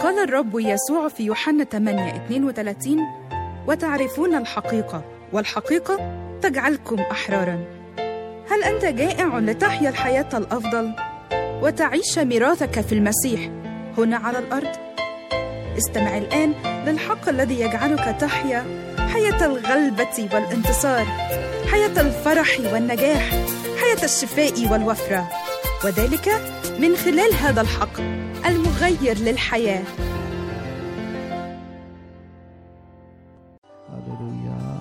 قال الرب يسوع في يوحنا 8 32 وتعرفون الحقيقة والحقيقة تجعلكم أحرارا هل أنت جائع لتحيا الحياة الأفضل وتعيش ميراثك في المسيح هنا على الأرض؟ استمع الآن للحق الذي يجعلك تحيا حياة الغلبة والانتصار حياة الفرح والنجاح حياة الشفاء والوفرة وذلك من خلال هذا الحق المغير للحياه هللويا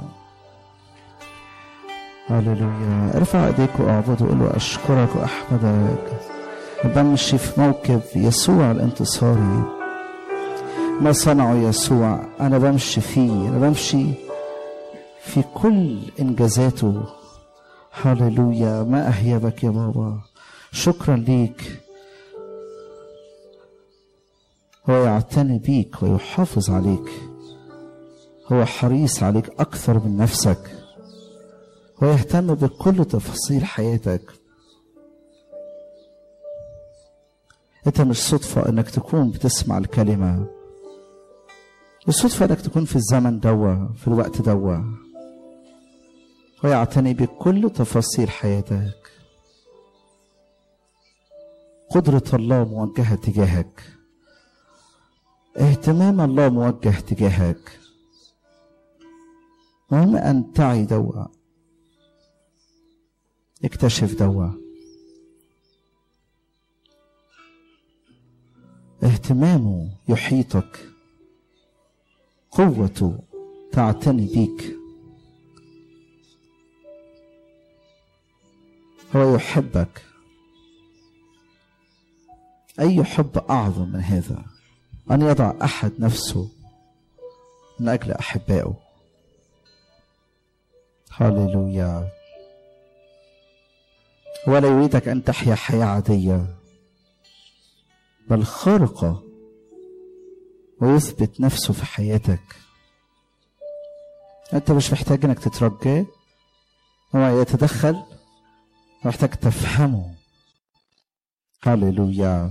هللويا ارفع ايديك واعبد وقول له اشكرك واحمدك بمشي في موكب يسوع الانتصاري ما صنعه يسوع انا بمشي فيه انا بمشي في كل انجازاته هللويا ما اهيبك يا بابا شكرا ليك هو يعتني بيك ويحافظ عليك هو حريص عليك أكثر من نفسك هو يهتم بكل تفاصيل حياتك انت مش صدفة انك تكون بتسمع الكلمة مش صدفة انك تكون في الزمن دوا في الوقت دوا هو يعتني بكل تفاصيل حياتك قدرة الله موجهة تجاهك اهتمام الله موجه تجاهك مهم أن تعي دوا اكتشف دوا اهتمامه يحيطك قوته تعتني بيك هو يحبك أي حب أعظم من هذا أن يضع أحد نفسه من أجل أحبائه هللويا ولا يريدك أن تحيا حياة عادية بل خارقة ويثبت نفسه في حياتك أنت مش محتاج إنك تترجاه هو يتدخل محتاج تفهمه هللويا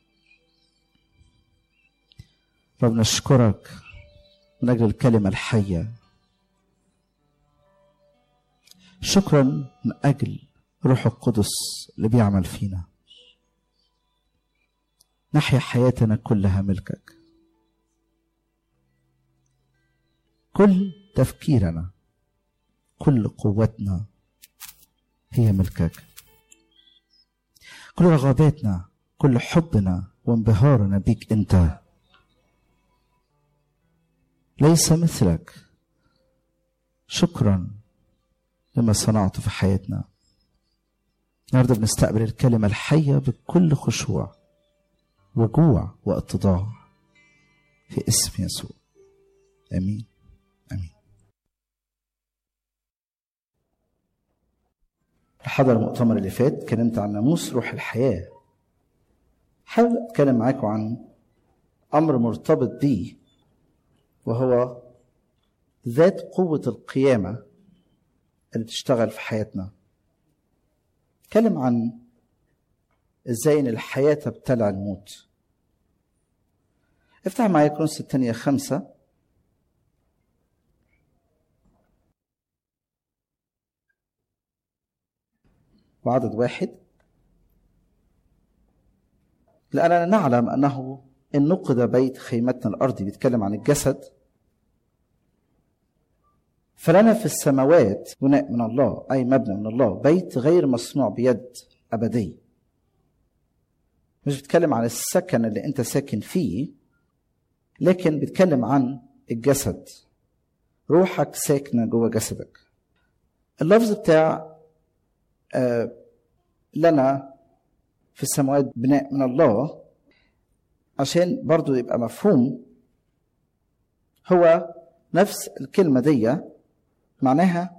رب نشكرك من أجل الكلمة الحية شكرا من أجل روح القدس اللي بيعمل فينا نحيا حياتنا كلها ملكك كل تفكيرنا كل قوتنا هي ملكك كل رغباتنا كل حبنا وانبهارنا بيك انت ليس مثلك شكرا لما صنعته في حياتنا النهارده بنستقبل الكلمة الحية بكل خشوع وجوع واتضاع في اسم يسوع امين امين حضر المؤتمر اللي فات اتكلمت عن ناموس روح الحياة حابب اتكلم معاكم عن امر مرتبط بيه وهو ذات قوة القيامة اللي بتشتغل في حياتنا اتكلم عن ازاي ان الحياة تبتلع الموت افتح معايا كرونس الثانية خمسة وعدد واحد لأننا نعلم أنه إن نقد بيت خيمتنا الأرضي بيتكلم عن الجسد فلنا في السماوات بناء من الله أي مبنى من الله بيت غير مصنوع بيد أبدي مش بتكلم عن السكن اللي أنت ساكن فيه لكن بتكلم عن الجسد روحك ساكنة جوه جسدك اللفظ بتاع آه لنا في السماوات بناء من الله عشان برضو يبقى مفهوم هو نفس الكلمة دي معناها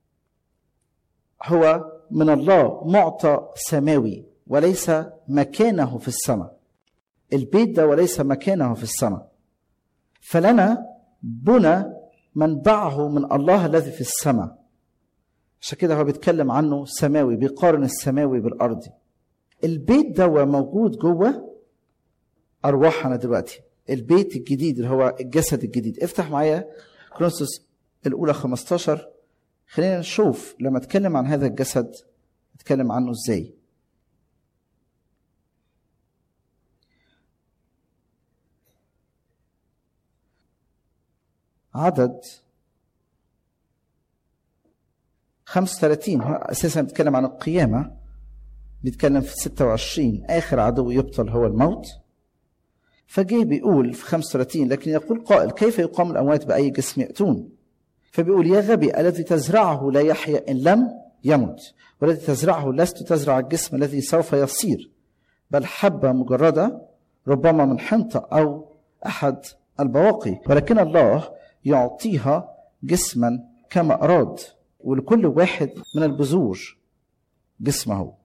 هو من الله معطى سماوي وليس مكانه في السماء البيت ده وليس مكانه في السماء فلنا بنى منبعه من الله الذي في السماء عشان كده هو بيتكلم عنه سماوي بيقارن السماوي بالارضي البيت ده موجود جوه ارواحنا دلوقتي البيت الجديد اللي هو الجسد الجديد افتح معايا كرونسوس الاولى 15 خلينا نشوف لما اتكلم عن هذا الجسد اتكلم عنه ازاي عدد 35 هو اساسا بيتكلم عن القيامه بيتكلم في 26 اخر عدو يبطل هو الموت فجه بيقول في 35 لكن يقول قائل كيف يقام الاموات باي جسم ياتون فبيقول يا غبي الذي تزرعه لا يحيا ان لم يمت والذي تزرعه لست تزرع الجسم الذي سوف يصير بل حبه مجرده ربما من حنطه او احد البواقي ولكن الله يعطيها جسما كما اراد ولكل واحد من البذور جسمه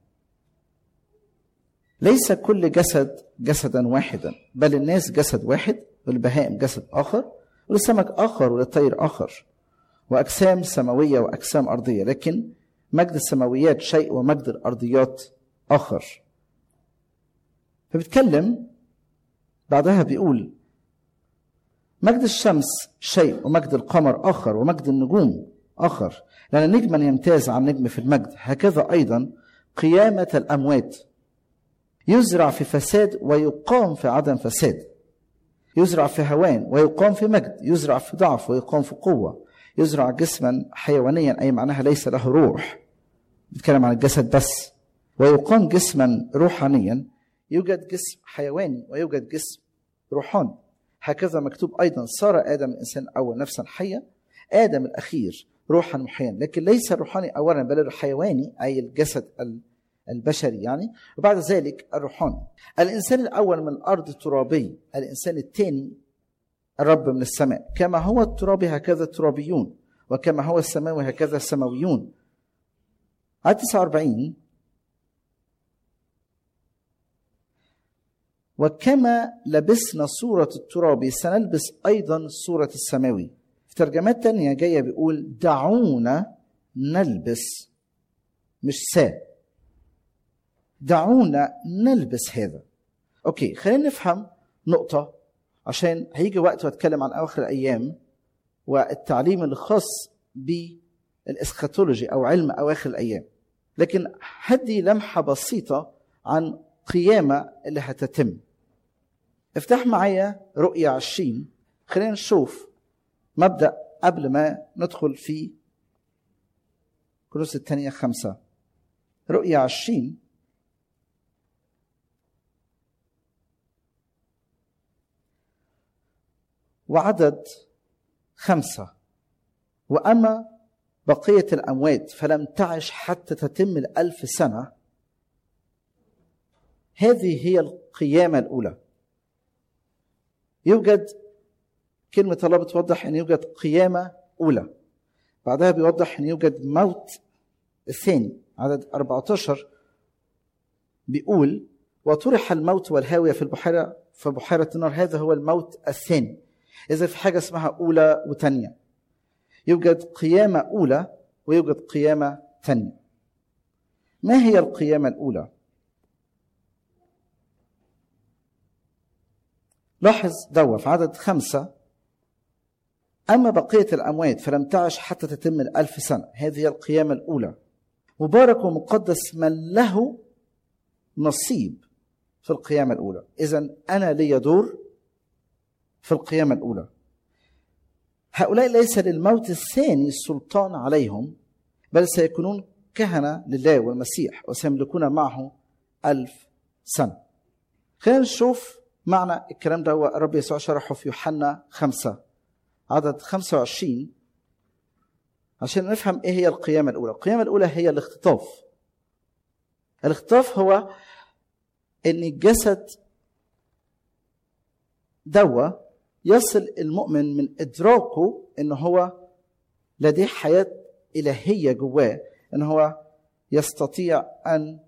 ليس كل جسد جسدا واحدا بل الناس جسد واحد والبهائم جسد اخر وللسمك اخر وللطير اخر واجسام سماويه واجسام ارضيه لكن مجد السماويات شيء ومجد الارضيات اخر فبيتكلم بعدها بيقول مجد الشمس شيء ومجد القمر اخر ومجد النجوم اخر لان نجما يمتاز عن نجم في المجد هكذا ايضا قيامه الاموات يزرع في فساد ويقام في عدم فساد يزرع في هوان ويقام في مجد يزرع في ضعف ويقام في قوة يزرع جسما حيوانيا أي معناها ليس له روح بيتكلم عن الجسد بس ويقام جسما روحانيا يوجد جسم حيواني ويوجد جسم روحاني هكذا مكتوب أيضا صار آدم الإنسان أول نفسا حية آدم الأخير روحا محيا لكن ليس الروحاني أولا بل الحيواني أي الجسد البشري يعني وبعد ذلك الروحاني الإنسان الأول من الأرض ترابي الإنسان الثاني الرب من السماء كما هو الترابي هكذا الترابيون وكما هو السماوي هكذا السماويون آية 49 وكما لبسنا صورة الترابي سنلبس أيضا صورة السماوي في ترجمات تانية جاية بيقول دعونا نلبس مش سا دعونا نلبس هذا اوكي خلينا نفهم نقطة عشان هيجي وقت واتكلم عن اواخر الايام والتعليم الخاص بالاسخاتولوجي او علم اواخر الايام لكن هدي لمحة بسيطة عن قيامة اللي هتتم افتح معايا رؤية عشرين خلينا نشوف مبدأ قبل ما ندخل في كروس الثانية خمسة رؤية عشرين وعدد خمسة وأما بقية الأموات فلم تعش حتى تتم الألف سنة هذه هي القيامة الأولى يوجد كلمة الله بتوضح أن يوجد قيامة أولى بعدها بيوضح أن يوجد موت الثاني عدد 14 بيقول وطرح الموت والهاوية في البحيرة في بحيرة النار هذا هو الموت الثاني إذا في حاجة اسمها أولى وتانية يوجد قيامة أولى ويوجد قيامة تانية ما هي القيامة الأولى؟ لاحظ دوا في عدد خمسة أما بقية الأموات فلم تعش حتى تتم الألف سنة هذه هي القيامة الأولى مبارك ومقدس من له نصيب في القيامة الأولى إذا أنا لي دور في القيامة الأولى هؤلاء ليس للموت الثاني سلطان عليهم بل سيكونون كهنة لله والمسيح وسيملكون معه ألف سنة خلينا نشوف معنى الكلام ده هو الرب يسوع شرحه في يوحنا خمسة عدد 25 عشان نفهم ايه هي القيامة الأولى القيامة الأولى هي الاختطاف الاختطاف هو ان الجسد دوا يصل المؤمن من ادراكه ان هو لديه حياه الهيه جواه ان هو يستطيع ان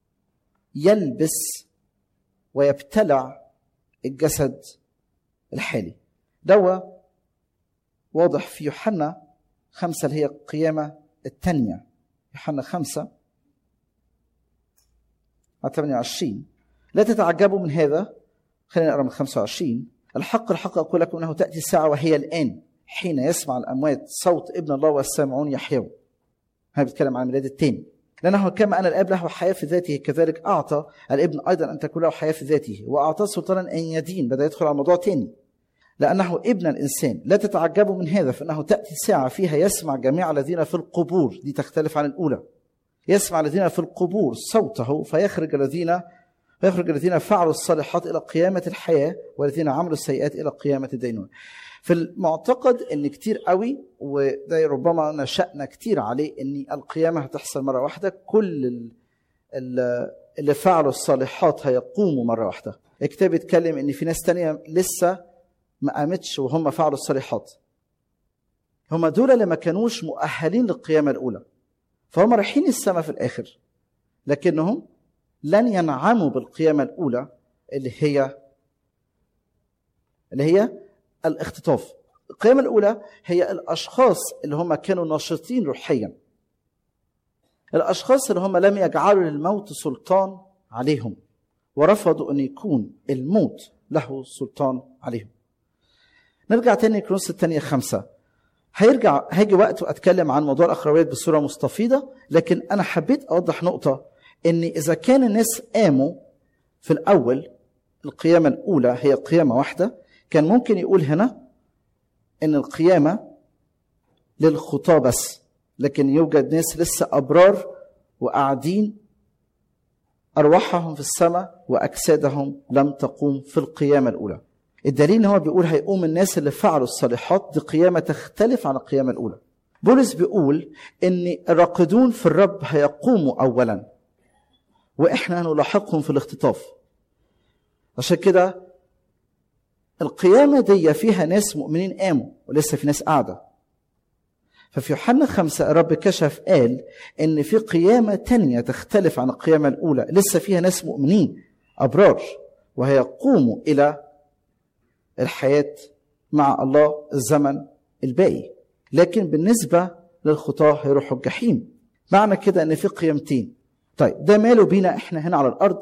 يلبس ويبتلع الجسد الحالي دوا واضح في يوحنا خمسة اللي هي القيامة الثانية يوحنا خمسة على 28 لا تتعجبوا من هذا خلينا نقرا من 25 الحق الحق أقول لكم أنه تأتي الساعة وهي الآن حين يسمع الأموات صوت ابن الله والسامعون يحيون هذا بيتكلم عن الميلاد الثاني لأنه كما أن الآب له حياة في ذاته كذلك أعطى الابن أيضا أن تكون له حياة في ذاته وأعطاه سلطانا أن يدين بدأ يدخل على موضوع ثاني لأنه ابن الإنسان لا تتعجبوا من هذا فإنه تأتي ساعة فيها يسمع جميع الذين في القبور دي تختلف عن الأولى يسمع الذين في القبور صوته فيخرج الذين فيخرج الذين فعلوا الصالحات إلى قيامة الحياة والذين عملوا السيئات إلى قيامة الدينون في المعتقد ان كتير قوي وده ربما نشأنا كتير عليه ان القيامة هتحصل مرة واحدة كل ال- ال- اللي فعلوا الصالحات هيقوموا مرة واحدة الكتاب بيتكلم ان في ناس تانية لسه ما قامتش وهم فعلوا الصالحات هم دول اللي ما كانوش مؤهلين للقيامة الأولى فهم رايحين السماء في الآخر لكنهم لن ينعموا بالقيامة الأولى اللي هي اللي هي الاختطاف القيامة الأولى هي الأشخاص اللي هم كانوا ناشطين روحيا الأشخاص اللي هم لم يجعلوا للموت سلطان عليهم ورفضوا أن يكون الموت له سلطان عليهم نرجع تاني كرونس الثانية خمسة هيرجع هيجي وقت واتكلم عن موضوع الاخرويات بصوره مستفيضه لكن انا حبيت اوضح نقطه ان اذا كان الناس قاموا في الاول القيامه الاولى هي قيامه واحده كان ممكن يقول هنا ان القيامه للخطاه بس لكن يوجد ناس لسه ابرار وقاعدين ارواحهم في السماء واجسادهم لم تقوم في القيامه الاولى الدليل ان هو بيقول هيقوم الناس اللي فعلوا الصالحات دي قيامه تختلف عن القيامه الاولى بولس بيقول ان الراقدون في الرب هيقوموا اولا واحنا نلاحقهم في الاختطاف عشان كده القيامة دي فيها ناس مؤمنين قاموا ولسه في ناس قاعدة ففي يوحنا خمسة الرب كشف قال إن في قيامة تانية تختلف عن القيامة الأولى لسه فيها ناس مؤمنين أبرار وهيقوموا إلى الحياة مع الله الزمن الباقي لكن بالنسبة للخطاة هيروحوا الجحيم معنى كده إن في قيامتين طيب ده ماله بينا إحنا هنا على الأرض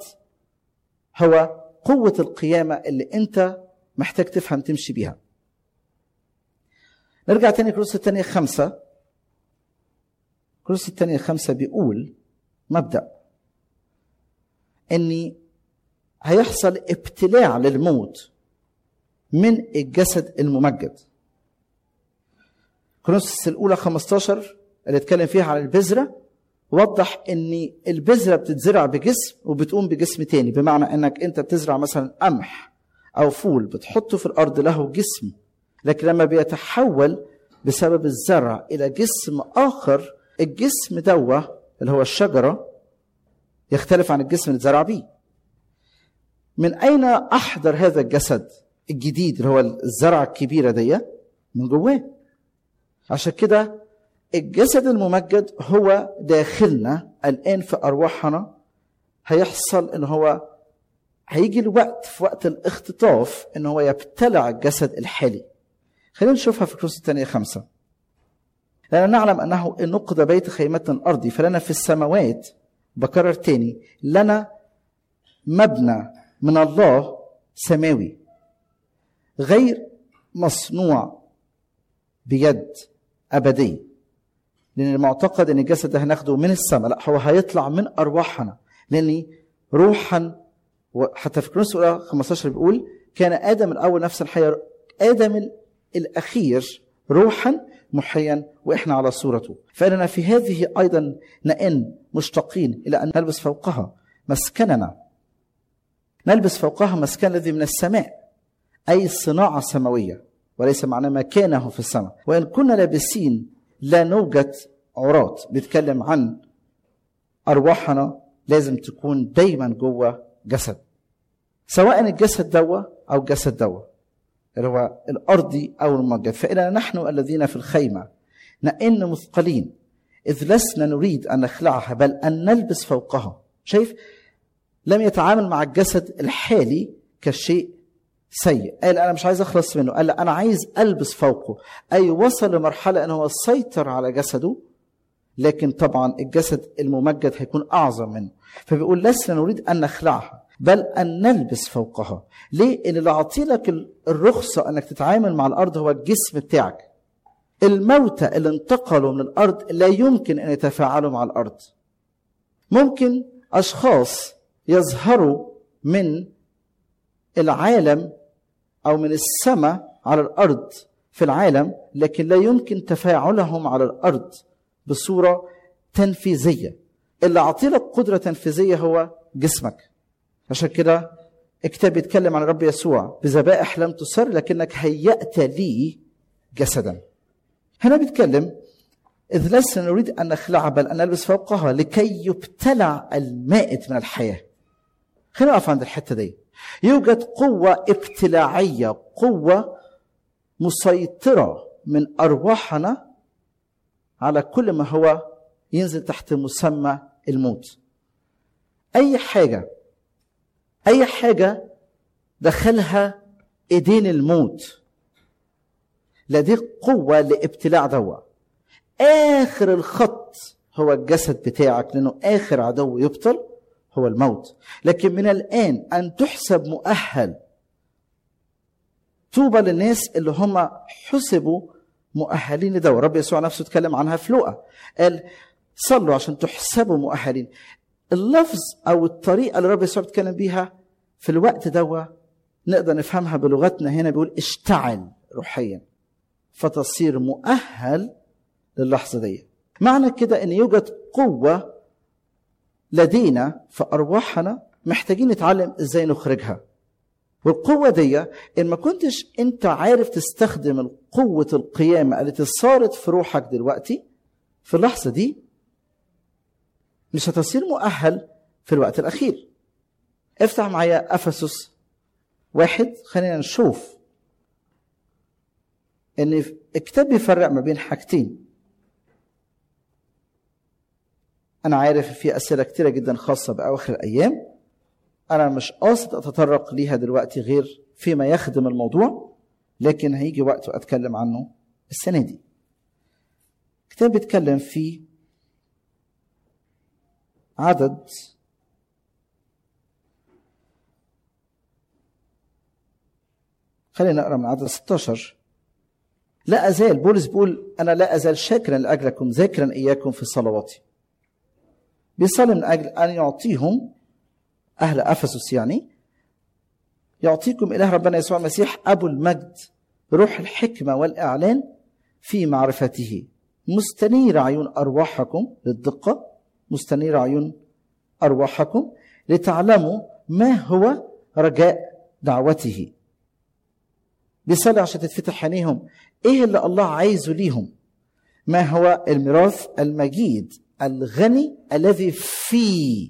هو قوة القيامة اللي أنت محتاج تفهم تمشي بيها نرجع تاني كروس الثانية خمسة كروس الثانية خمسة بيقول مبدأ اني هيحصل ابتلاع للموت من الجسد الممجد كروس الأولى 15 اللي اتكلم فيها عن البذرة وضح ان البذرة بتتزرع بجسم وبتقوم بجسم تاني بمعنى انك انت بتزرع مثلا قمح او فول بتحطه في الارض له جسم لكن لما بيتحول بسبب الزرع الى جسم اخر الجسم دوا اللي هو الشجره يختلف عن الجسم اللي اتزرع بيه من اين احضر هذا الجسد الجديد اللي هو الزرعه الكبيره دي من جواه عشان كده الجسد الممجد هو داخلنا الان في ارواحنا هيحصل ان هو هيجي الوقت في وقت الاختطاف ان هو يبتلع الجسد الحالي خلينا نشوفها في كروس الثانية خمسة لأننا نعلم أنه إن نقض بيت خيمتنا الأرضي فلنا في السماوات بكرر تاني لنا مبنى من الله سماوي غير مصنوع بيد أبدي لأن المعتقد أن الجسد ده هناخده من السماء لا هو هيطلع من أرواحنا لأن روحا وحتى في كرونس الاولى 15 بيقول كان ادم الاول نفس الحياه ادم الاخير روحا محيا واحنا على صورته فاننا في هذه ايضا نئن مشتاقين الى ان نلبس فوقها مسكننا نلبس فوقها مسكن الذي من السماء اي صناعه سماويه وليس معنى مكانه في السماء وان كنا لابسين لا نوجد عراة بيتكلم عن ارواحنا لازم تكون دايما جوه جسد سواء الجسد دوا او الجسد دوا اللي هو الارضي او الممجد فإننا نحن الذين في الخيمه نئن مثقلين اذ لسنا نريد ان نخلعها بل ان نلبس فوقها شايف لم يتعامل مع الجسد الحالي كشيء سيء قال انا مش عايز اخلص منه قال لا انا عايز البس فوقه اي وصل لمرحله ان هو سيطر على جسده لكن طبعا الجسد الممجد هيكون اعظم منه فبيقول لسنا نريد ان نخلعها بل أن نلبس فوقها ليه؟ إن اللي أعطيلك الرخصة أنك تتعامل مع الأرض هو الجسم بتاعك الموتى اللي انتقلوا من الأرض لا يمكن أن يتفاعلوا مع الأرض ممكن أشخاص يظهروا من العالم أو من السماء على الأرض في العالم لكن لا يمكن تفاعلهم على الأرض بصورة تنفيذية اللي أعطيلك قدرة تنفيذية هو جسمك عشان كده الكتاب بيتكلم عن الرب يسوع بذبائح لم تسر لكنك هيأت لي جسدا هنا بيتكلم إذ لسنا نريد أن نخلع بل أن نلبس فوقها لكي يبتلع المائت من الحياة خلينا نقف عند الحتة دي يوجد قوة ابتلاعية قوة مسيطرة من أرواحنا على كل ما هو ينزل تحت مسمى الموت أي حاجة أي حاجة دخلها إيدين الموت لديه قوة لابتلاع دوا آخر الخط هو الجسد بتاعك لأنه آخر عدو يبطل هو الموت لكن من الآن أن تحسب مؤهل طوبى للناس اللي هم حسبوا مؤهلين لدوا رب يسوع نفسه اتكلم عنها في لوقا قال صلوا عشان تحسبوا مؤهلين اللفظ او الطريقه اللي رب يسوع بيتكلم بيها في الوقت دوا نقدر نفهمها بلغتنا هنا بيقول اشتعل روحيا فتصير مؤهل للحظه دي معنى كده ان يوجد قوه لدينا في ارواحنا محتاجين نتعلم ازاي نخرجها والقوة دي إن ما كنتش أنت عارف تستخدم قوة القيامة التي صارت في روحك دلوقتي في اللحظة دي مش هتصير مؤهل في الوقت الأخير افتح معايا أفسس واحد خلينا نشوف إن الكتاب بيفرق ما بين حاجتين أنا عارف في أسئلة كتيرة جدا خاصة بأواخر الأيام أنا مش قاصد أتطرق ليها دلوقتي غير فيما يخدم الموضوع لكن هيجي وقت أتكلم عنه السنة دي كتاب بيتكلم في عدد خلينا نقرا من عدد 16 لا أزال بولس بيقول أنا لا أزال شاكرا لأجلكم ذاكرا إياكم في صلواتي بيصلي من أجل أن يعطيهم أهل أفسس يعني يعطيكم إله ربنا يسوع المسيح أبو المجد روح الحكمة والإعلان في معرفته مستنير عيون أرواحكم للدقة مستنير عيون أرواحكم لتعلموا ما هو رجاء دعوته بيصلي عشان تتفتح عينيهم ايه اللي الله عايزه ليهم ما هو الميراث المجيد الغني الذي فيه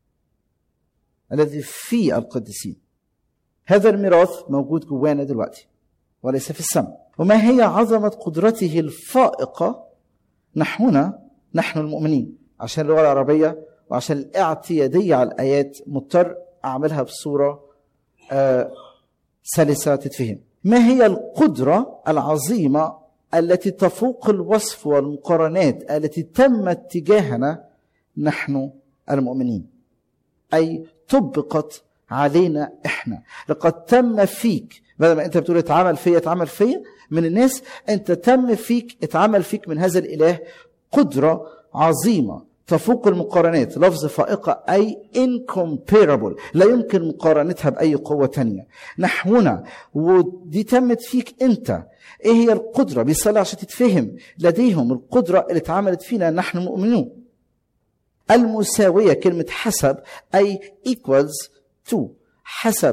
الذي في القديسين هذا الميراث موجود جوانا دلوقتي وليس في السماء وما هي عظمة قدرته الفائقة نحونا نحن المؤمنين عشان اللغة العربية وعشان الاعتيادية على الآيات مضطر أعملها بصورة آه سلسة تتفهم ما هي القدرة العظيمة التي تفوق الوصف والمقارنات التي تمت تجاهنا نحن المؤمنين أي طبقت علينا احنا لقد تم فيك بدل ما انت بتقول اتعمل فيا اتعمل فيا من الناس انت تم فيك اتعمل فيك من هذا الاله قدره عظيمه تفوق المقارنات لفظ فائقة أي incomparable لا يمكن مقارنتها بأي قوة تانية نحونا ودي تمت فيك أنت إيه هي القدرة بيصلي عشان تتفهم لديهم القدرة اللي اتعملت فينا نحن مؤمنون المساوية كلمة حسب أي equals to حسب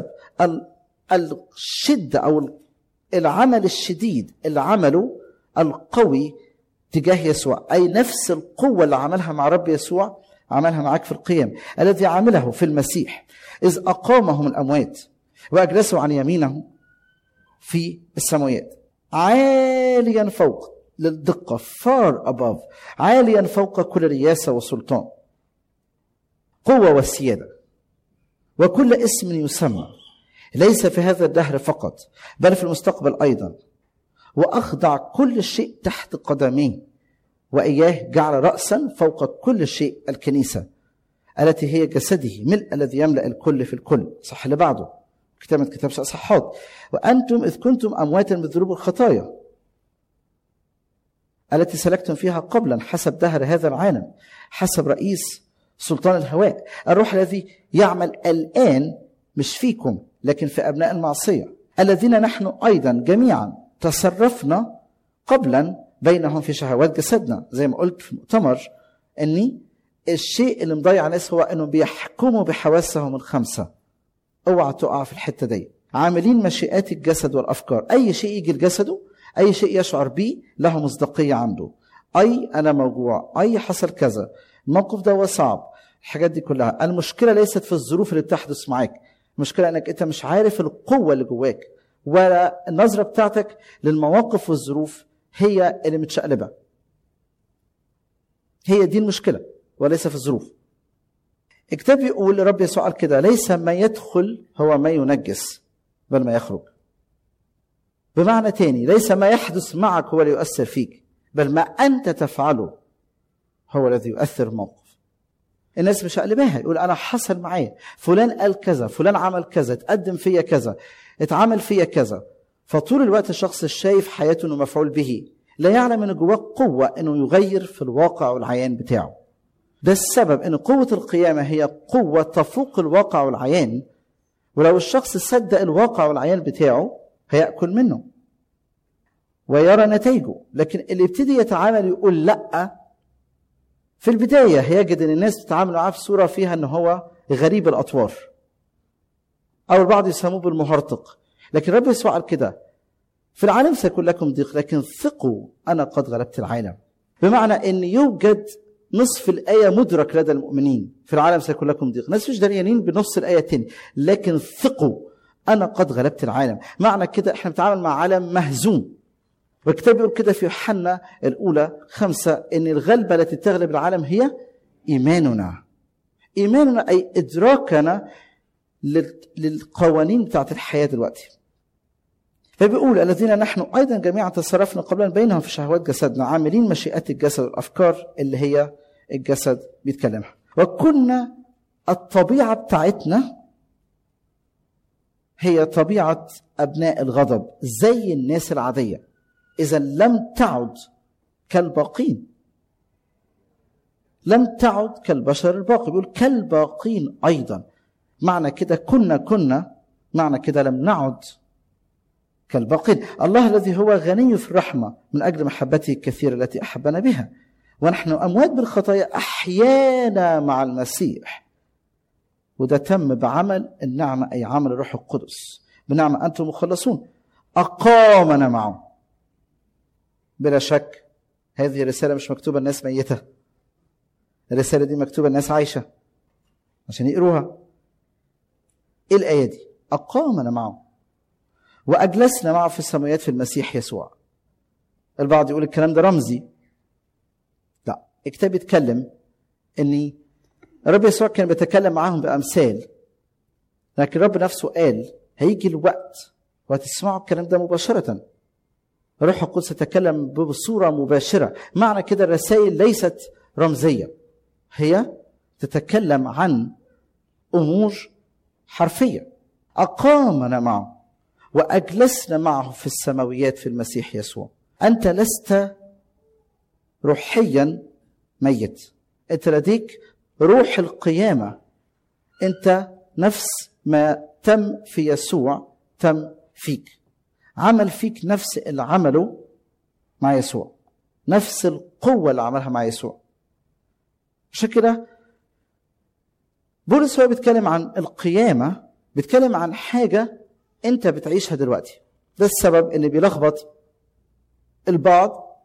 الشدة أو العمل الشديد اللي عمله القوي تجاه يسوع أي نفس القوة اللي عملها مع رب يسوع عملها معك في القيام الذي عمله في المسيح إذ أقامه من الأموات وأجلسه عن يمينه في السماوات عاليا فوق للدقة far above عاليا فوق كل رياسة وسلطان قوة والسيادة وكل اسم يسمى ليس في هذا الدهر فقط بل في المستقبل أيضا وأخضع كل شيء تحت قدميه وإياه جعل رأسا فوق كل شيء الكنيسة التي هي جسده ملء الذي يملا الكل في الكل صح اللي بعده كتابة كتاب اصحاحات وانتم اذ كنتم امواتا بالذنوب والخطايا التي سلكتم فيها قبلا حسب دهر هذا العالم حسب رئيس سلطان الهواء الروح الذي يعمل الان مش فيكم لكن في ابناء المعصيه الذين نحن ايضا جميعا تصرفنا قبلا بينهم في شهوات جسدنا زي ما قلت في المؤتمر اني الشيء اللي مضيع الناس هو انهم بيحكموا بحواسهم الخمسه اوعى تقع في الحته دي عاملين مشيئات الجسد والافكار اي شيء يجي لجسده اي شيء يشعر به له مصداقيه عنده اي انا موجوع اي حصل كذا الموقف ده صعب الحاجات دي كلها المشكله ليست في الظروف اللي بتحدث معاك المشكله انك انت مش عارف القوه اللي جواك ولا النظره بتاعتك للمواقف والظروف هي اللي متشقلبه هي دي المشكله وليس في الظروف الكتاب يقول رب يسوع قال كده ليس ما يدخل هو ما ينجس بل ما يخرج بمعنى تاني ليس ما يحدث معك هو اللي يؤثر فيك بل ما انت تفعله هو الذي يؤثر موقف الناس مش قلبها يقول انا حصل معايا فلان قال كذا فلان عمل كذا اتقدم فيا كذا اتعمل فيا كذا فطول الوقت الشخص شايف حياته انه مفعول به لا يعلم ان جواه قوه انه يغير في الواقع والعيان بتاعه ده السبب ان قوه القيامه هي قوه تفوق الواقع والعيان ولو الشخص صدق الواقع والعيان بتاعه هياكل منه ويرى نتائجه لكن اللي يبتدي يتعامل يقول لا في البدايه هيجد ان الناس بتتعامل معاه في صوره فيها ان هو غريب الاطوار او البعض يسموه بالمهرطق لكن رب يسوع قال كده في العالم سيكون لكم ضيق لكن ثقوا انا قد غلبت العالم بمعنى ان يوجد نصف الآية مدرك لدى المؤمنين في العالم سيكون لكم ضيق ناس مش دريانين بنص الآية التاني لكن ثقوا أنا قد غلبت العالم معنى كده احنا بنتعامل مع عالم مهزوم والكتاب يقول كده في يوحنا الأولى خمسة إن الغلبة التي تغلب العالم هي إيماننا إيماننا أي إدراكنا للقوانين بتاعت الحياة دلوقتي فبيقول الذين نحن ايضا جميعا تصرفنا قبلا بينهم في شهوات جسدنا عاملين مشيئات الجسد والافكار اللي هي الجسد بيتكلمها وكنا الطبيعه بتاعتنا هي طبيعه ابناء الغضب زي الناس العاديه اذا لم تعد كالباقين لم تعد كالبشر الباقي بيقول كالباقين ايضا معنى كده كنا كنا معنى كده لم نعد كالباقين الله الذي هو غني في الرحمة من أجل محبته الكثيرة التي أحبنا بها ونحن أموات بالخطايا أحيانا مع المسيح وده تم بعمل النعمة أي عمل الروح القدس بنعمة أنتم مخلصون أقامنا معه بلا شك هذه الرسالة مش مكتوبة الناس ميتة الرسالة دي مكتوبة الناس عايشة عشان يقروها ايه الآية دي أقامنا معه واجلسنا معه في السماوات في المسيح يسوع البعض يقول الكلام ده رمزي لا الكتاب يتكلم ان الرب يسوع كان بيتكلم معاهم بامثال لكن الرب نفسه قال هيجي الوقت وهتسمعوا الكلام ده مباشره الروح القدس يتكلم بصوره مباشره معنى كده الرسائل ليست رمزيه هي تتكلم عن امور حرفيه اقامنا معه واجلسنا معه في السماويات في المسيح يسوع انت لست روحيا ميت انت لديك روح القيامه انت نفس ما تم في يسوع تم فيك عمل فيك نفس اللي عمله مع يسوع نفس القوه اللي عملها مع يسوع عشان كده بولس هو بيتكلم عن القيامه بيتكلم عن حاجه انت بتعيشها دلوقتي ده السبب اللي بيلخبط البعض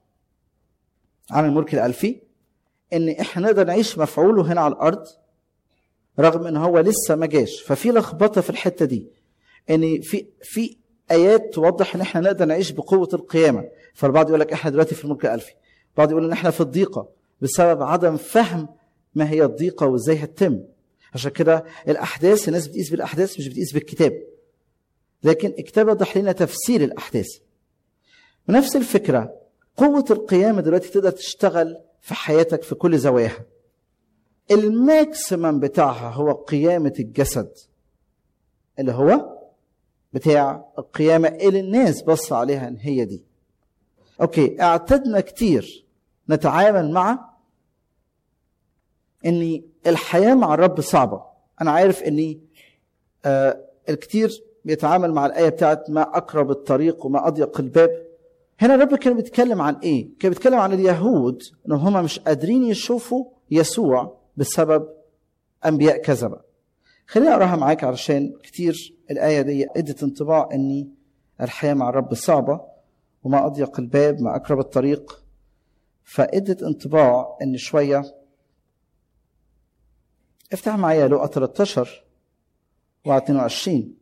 عن الملك الالفي ان احنا نقدر نعيش مفعوله هنا على الارض رغم ان هو لسه ما جاش ففي لخبطه في الحته دي ان في في ايات توضح ان احنا نقدر نعيش بقوه القيامه فالبعض يقول لك احنا دلوقتي في الملك الالفي بعض يقول ان احنا في الضيقه بسبب عدم فهم ما هي الضيقه وازاي هتتم عشان كده الاحداث الناس بتقيس بالاحداث مش بتقيس بالكتاب لكن الكتاب وضح لنا تفسير الاحداث ونفس الفكره قوه القيامه دلوقتي تقدر تشتغل في حياتك في كل زواياها الماكسيمم بتاعها هو قيامة الجسد اللي هو بتاع القيامة اللي الناس بص عليها ان هي دي اوكي اعتدنا كتير نتعامل مع ان الحياة مع الرب صعبة انا عارف اني آه الكتير بيتعامل مع الآية بتاعت ما أقرب الطريق وما أضيق الباب هنا الرب كان بيتكلم عن إيه؟ كان بيتكلم عن اليهود إن هم مش قادرين يشوفوا يسوع بسبب أنبياء كذبة خليني أقراها معاك علشان كتير الآية دي ادت انطباع إني الحياة مع الرب صعبة وما أضيق الباب ما أقرب الطريق فادت انطباع إن شوية افتح معايا لقى 13 و 22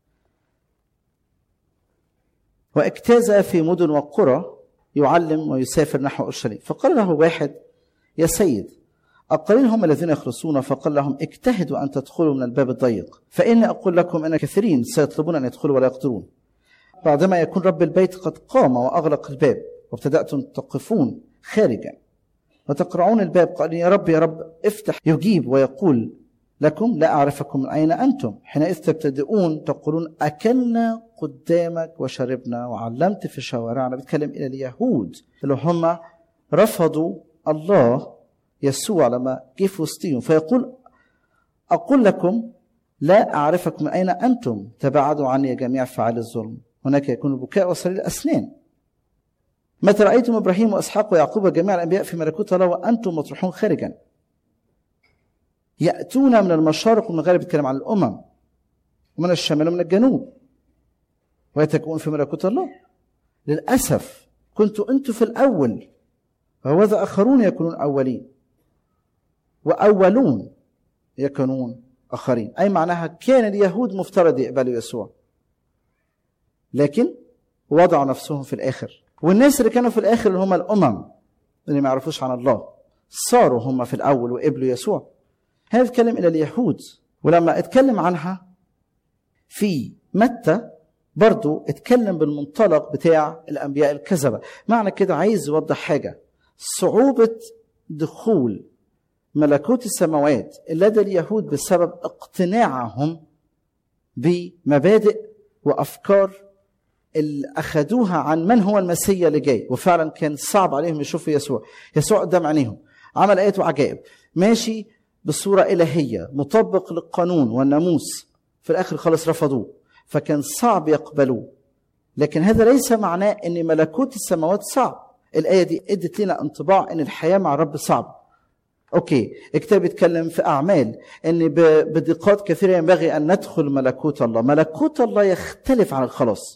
واجتاز في مدن وقرى يعلم ويسافر نحو اورشليم فقال له واحد يا سيد القليل هم الذين يخلصون فقال لهم اجتهدوا ان تدخلوا من الباب الضيق فاني اقول لكم ان كثيرين سيطلبون ان يدخلوا ولا يقدرون بعدما يكون رب البيت قد قام واغلق الباب وابتداتم تقفون خارجا وتقرعون الباب قال يا رب يا رب افتح يجيب ويقول لكم لا أعرفكم من أين أنتم حينئذ تبتدئون تقولون أكلنا قدامك وشربنا وعلمت في شوارعنا بيتكلم إلى اليهود اللي هم رفضوا الله يسوع لما جه في وسطهم فيقول أقول لكم لا أعرفكم من أين أنتم تباعدوا عني جميع فعال الظلم هناك يكون البكاء وصليل الأسنان متى رأيتم إبراهيم وإسحاق ويعقوب وجميع الأنبياء في ملكوت الله وأنتم مطروحون خارجا يأتون من المشارق ومن الغرب بيتكلم عن الأمم ومن الشمال ومن الجنوب ويتكون في ملكوت الله للأسف كنتوا أنتم في الأول وهذا آخرون يكونون أولين وأولون يكونون آخرين أي معناها كان اليهود مفترض يقبلوا يسوع لكن وضعوا نفسهم في الآخر والناس اللي كانوا في الآخر اللي هم الأمم اللي ما يعرفوش عن الله صاروا هم في الأول وقبلوا يسوع هنا بيتكلم الى اليهود ولما اتكلم عنها في متى برضو اتكلم بالمنطلق بتاع الانبياء الكذبه معنى كده عايز يوضح حاجه صعوبه دخول ملكوت السماوات لدى اليهود بسبب اقتناعهم بمبادئ وافكار اللي اخذوها عن من هو المسيا اللي جاي وفعلا كان صعب عليهم يشوفوا يسوع يسوع قدام عينيهم عمل ايات وعجائب ماشي بصورة إلهية مطبق للقانون والناموس في الآخر خلاص رفضوه فكان صعب يقبلوه لكن هذا ليس معناه أن ملكوت السماوات صعب الآية دي ادت لنا انطباع أن الحياة مع الرب صعب أوكي الكتاب بيتكلم في أعمال أن بدقات كثيرة ينبغي أن ندخل ملكوت الله ملكوت الله يختلف عن الخلاص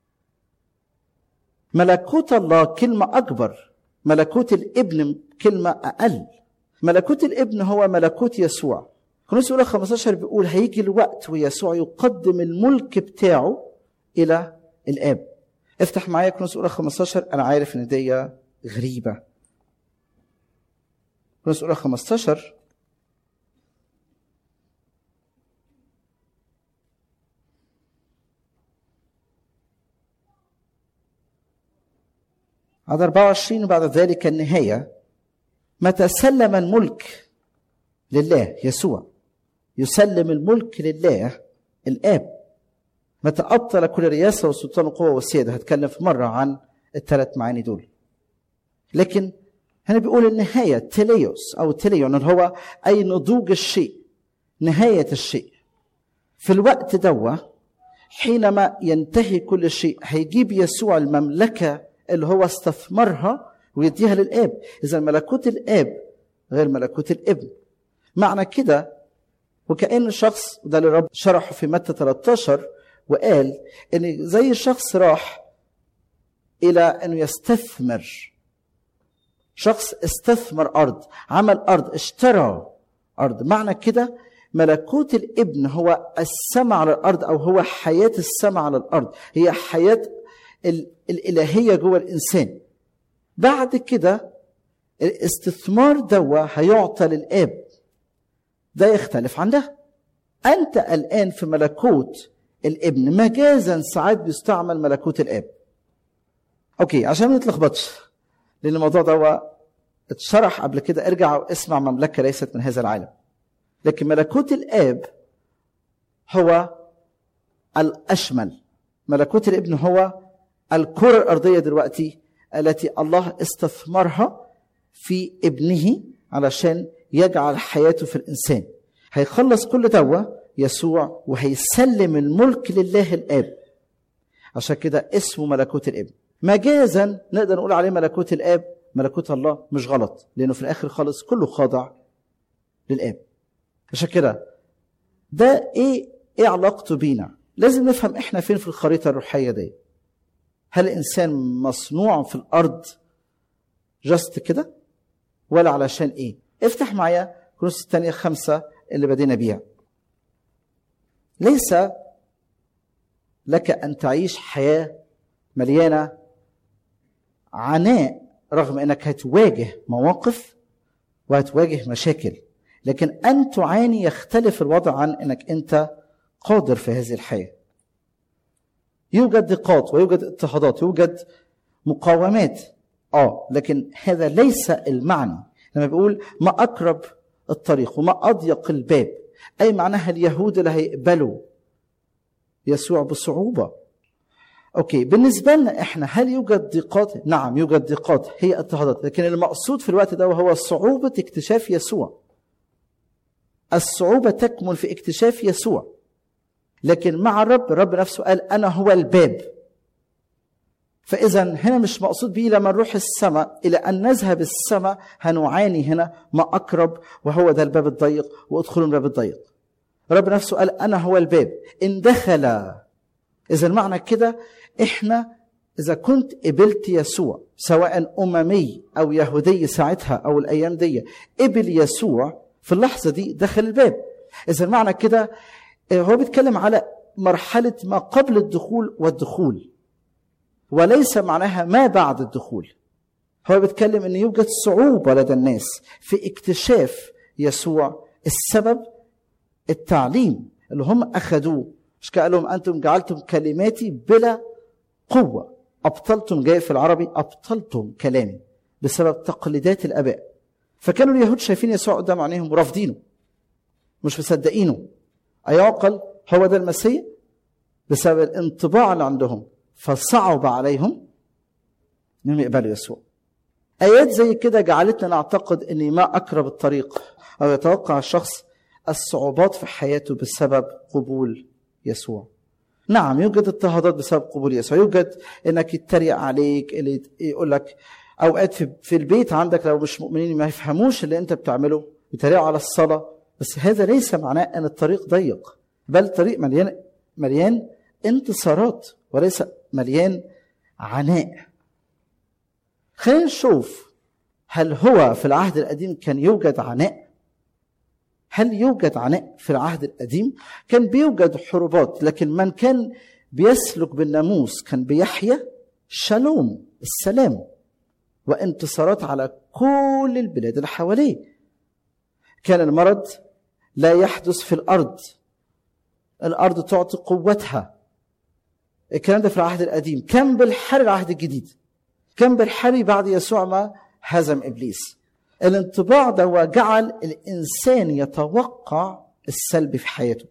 ملكوت الله كلمة أكبر ملكوت الابن كلمة أقل ملكوت الابن هو ملكوت يسوع كنوس الاولى 15 بيقول هيجي الوقت ويسوع يقدم الملك بتاعه الى الاب افتح معايا كنوس الاولى 15 انا عارف ان دي غريبه كنوس الاولى 15 عدد 24 وبعد ذلك النهايه متى سلم الملك لله يسوع يسلم الملك لله الاب متى ابطل كل رياسه وسلطان وقوه والسياده هتكلم في مره عن الثلاث معاني دول لكن هنا بيقول النهايه تيليوس او تيليون اللي هو اي نضوج الشيء نهايه الشيء في الوقت دوا حينما ينتهي كل شيء هيجيب يسوع المملكه اللي هو استثمرها ويديها للاب اذا ملكوت الاب غير ملكوت الابن معنى كده وكأن شخص ده اللي الرب شرحه في متى 13 وقال ان زي شخص راح الى انه يستثمر شخص استثمر ارض عمل ارض اشترى ارض معنى كده ملكوت الابن هو السماء على الارض او هو حياه السماء على الارض هي حياه الالهيه جوه الانسان بعد كده الاستثمار دوا هيعطى للاب ده يختلف عن ده انت الان في ملكوت الابن مجازا ساعات بيستعمل ملكوت الاب اوكي عشان ما نتلخبطش لان الموضوع ده اتشرح قبل كده ارجع واسمع مملكة ليست من هذا العالم لكن ملكوت الآب هو الأشمل ملكوت الابن هو الكرة الأرضية دلوقتي التي الله استثمرها في ابنه علشان يجعل حياته في الإنسان هيخلص كل دوا يسوع وهيسلم الملك لله الآب عشان كده اسمه ملكوت الابن مجازا نقدر نقول عليه ملكوت الآب ملكوت الله مش غلط لأنه في الآخر خالص كله خاضع للآب عشان كده ده ايه ايه علاقته بينا لازم نفهم احنا فين في الخريطه الروحيه دي هل الانسان مصنوع في الارض جاست كده ولا علشان ايه افتح معايا كروس الثانية خمسة اللي بدينا بيها ليس لك أن تعيش حياة مليانة عناء رغم أنك هتواجه مواقف وهتواجه مشاكل لكن أن تعاني يختلف الوضع عن أنك أنت قادر في هذه الحياة يوجد ضيقات ويوجد اضطهادات يوجد مقاومات اه لكن هذا ليس المعنى لما بيقول ما اقرب الطريق وما اضيق الباب اي معناها اليهود اللي هيقبلوا يسوع بصعوبه اوكي بالنسبه لنا احنا هل يوجد ضيقات نعم يوجد ضيقات هي اضطهادات لكن المقصود في الوقت ده هو صعوبه اكتشاف يسوع الصعوبه تكمن في اكتشاف يسوع لكن مع الرب الرب نفسه قال انا هو الباب فاذا هنا مش مقصود به لما نروح السماء الى ان نذهب السماء هنعاني هنا ما اقرب وهو ده الباب الضيق وادخلوا الباب الضيق الرب نفسه قال انا هو الباب ان دخل اذا معنى كده احنا اذا كنت قبلت يسوع سواء اممي او يهودي ساعتها او الايام دي قبل يسوع في اللحظه دي دخل الباب اذا معنى كده هو بيتكلم على مرحله ما قبل الدخول والدخول وليس معناها ما بعد الدخول هو بيتكلم ان يوجد صعوبه لدى الناس في اكتشاف يسوع السبب التعليم اللي هم اخذوه مش قال لهم انتم جعلتم كلماتي بلا قوه ابطلتم جاي في العربي ابطلتم كلامي بسبب تقليدات الاباء فكانوا اليهود شايفين يسوع قدام عينيهم ورافضينه مش مصدقينه ايعقل هو ده المسيح بسبب الانطباع اللي عندهم فصعب عليهم انهم يقبلوا يسوع ايات زي كده جعلتنا نعتقد ان ما اقرب الطريق او يتوقع الشخص الصعوبات في حياته بسبب قبول يسوع نعم يوجد اضطهادات بسبب قبول يسوع يوجد انك يتريق عليك اللي يقول لك اوقات في, في البيت عندك لو مش مؤمنين ما يفهموش اللي انت بتعمله يتريقوا على الصلاه بس هذا ليس معناه ان الطريق ضيق بل طريق مليان مليان انتصارات وليس مليان عناء خلينا نشوف هل هو في العهد القديم كان يوجد عناء هل يوجد عناء في العهد القديم كان بيوجد حروبات لكن من كان بيسلك بالناموس كان بيحيا شالوم السلام وانتصارات على كل البلاد اللي حواليه كان المرض لا يحدث في الارض الارض تعطي قوتها الكلام ده في العهد القديم كم بالحري العهد الجديد كم بالحري بعد يسوع ما هزم ابليس الانطباع ده جعل الانسان يتوقع السلبي في حياته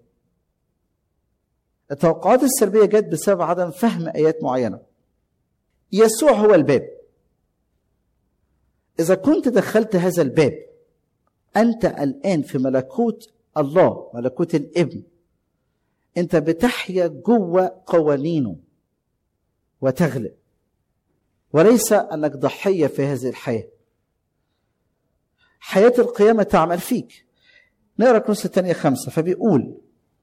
التوقعات السلبيه جت بسبب عدم فهم ايات معينه يسوع هو الباب اذا كنت دخلت هذا الباب انت الان في ملكوت الله ملكوت الابن انت بتحيا جوه قوانينه وتغلب وليس انك ضحيه في هذه الحياه حياه القيامه تعمل فيك نقرا كنوس الثانيه خمسه فبيقول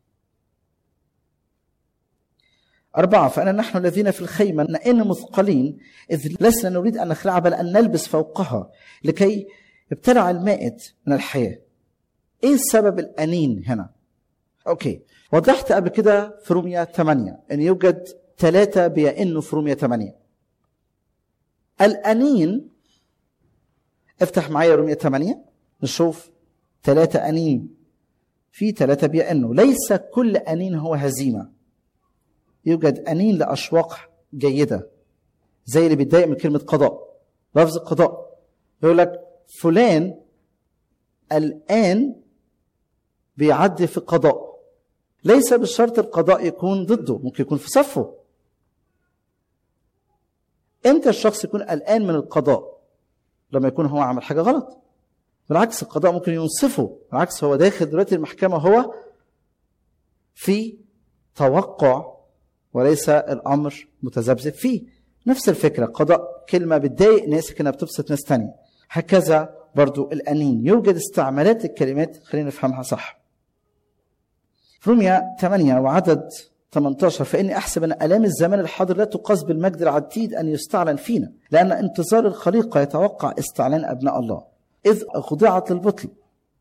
أربعة فأنا نحن الذين في الخيمة نئن مثقلين إذ لسنا نريد أن نخلع بل أن نلبس فوقها لكي ابتلع المائت من الحياة إيه السبب الأنين هنا أوكي وضحت قبل كده في روميا 8 أن يوجد ثلاثة بيئنوا في روميا 8 الأنين افتح معايا روميا 8 نشوف ثلاثة أنين في ثلاثة بيئنوا ليس كل أنين هو هزيمة يوجد أنين لأشواق جيدة زي اللي بيتضايق من كلمة قضاء لفظ القضاء يقول لك فلان الآن بيعدي في قضاء ليس بالشرط القضاء يكون ضده ممكن يكون في صفه امتى الشخص يكون قلقان من القضاء لما يكون هو عمل حاجه غلط بالعكس القضاء ممكن ينصفه بالعكس هو داخل دلوقتي المحكمه هو في توقع وليس الامر متذبذب فيه نفس الفكره قضاء كلمه بتضايق ناس لكنها بتبسط ناس تانية هكذا برضو الانين يوجد استعمالات الكلمات خلينا نفهمها صح في روميا 8 وعدد 18 فإني أحسب أن آلام الزمان الحاضر لا تقاس بالمجد العتيد أن يستعلن فينا لأن انتظار الخليقة يتوقع استعلان أبناء الله إذ خضعت للبطل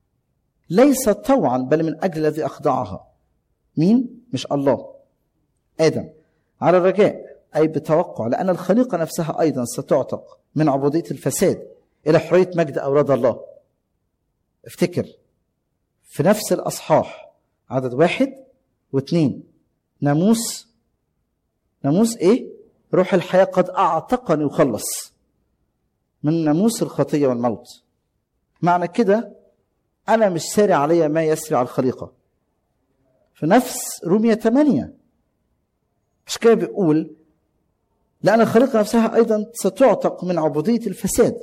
ليس طوعا بل من أجل الذي أخضعها مين؟ مش الله آدم على الرجاء أي بتوقع لأن الخليقة نفسها أيضا ستعتق من عبودية الفساد إلى حرية مجد أوراد الله افتكر في نفس الأصحاح عدد واحد واثنين ناموس ناموس ايه روح الحياة قد أعتقني وخلص من ناموس الخطية والموت معنى كده أنا مش ساري عليا ما يسري على الخليقة في نفس رومية 8 مش كده بيقول لأن الخليقة نفسها أيضا ستعتق من عبودية الفساد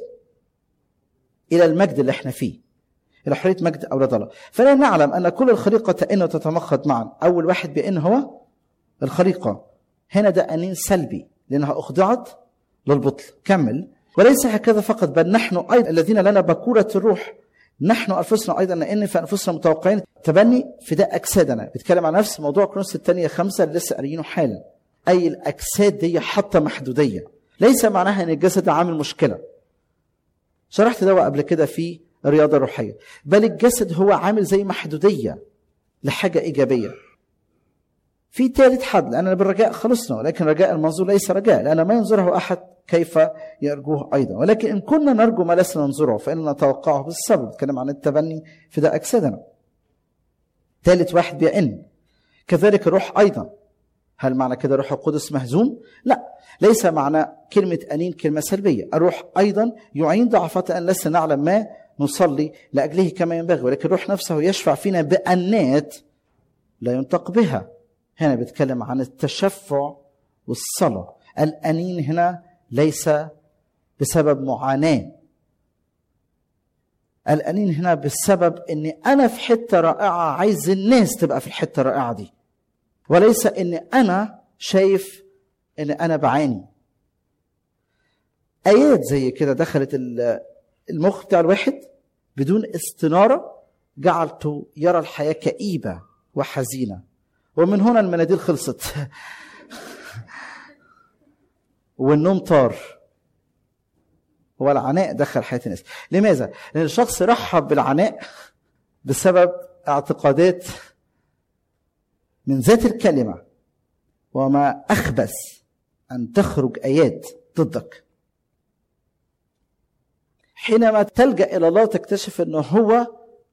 إلى المجد اللي احنا فيه إلى حرية مجد أولاد الله فلا نعلم أن كل الخليقة تئن وتتمخض معا أول واحد بيئن هو الخليقة هنا ده أنين سلبي لأنها أخضعت للبطل كمل وليس هكذا فقط بل نحن أيضا الذين لنا بكورة الروح نحن أنفسنا أيضا نئن في أنفسنا متوقعين تبني فداء أجسادنا بيتكلم عن نفس موضوع كرونس الثانية خمسة اللي لسه قاريينه حالا أي الأجساد دي حتى محدودية ليس معناها أن الجسد عامل مشكلة شرحت ده قبل كده في الرياضة الروحية بل الجسد هو عامل زي محدودية لحاجة إيجابية في ثالث حد لأن بالرجاء خلصنا ولكن رجاء المنظور ليس رجاء لأن ما ينظره أحد كيف يرجوه أيضا ولكن إن كنا نرجو ما لسنا ننظره فإننا نتوقعه بالصبر نتكلم عن التبني في ده أجسادنا ثالث واحد بيئن كذلك الروح أيضا هل معنى كده روح القدس مهزوم؟ لا ليس معنى كلمة أنين كلمة سلبية الروح أيضا يعين ضعفات أن لسنا نعلم ما نصلي لأجله كما ينبغي ولكن الروح نفسه يشفع فينا بأنات لا ينطق بها هنا بيتكلم عن التشفع والصلاة الأنين هنا ليس بسبب معاناة الأنين هنا بسبب أني أنا في حتة رائعة عايز الناس تبقى في الحتة الرائعة دي وليس أني أنا شايف أن أنا بعاني آيات زي كده دخلت المخ بتاع الواحد بدون استنارة جعلته يرى الحياة كئيبة وحزينة ومن هنا المناديل خلصت والنوم طار والعناء دخل حياة الناس لماذا؟ لأن الشخص رحب بالعناء بسبب اعتقادات من ذات الكلمة وما أخبث أن تخرج آيات ضدك حينما تلجأ إلى الله تكتشف أنه هو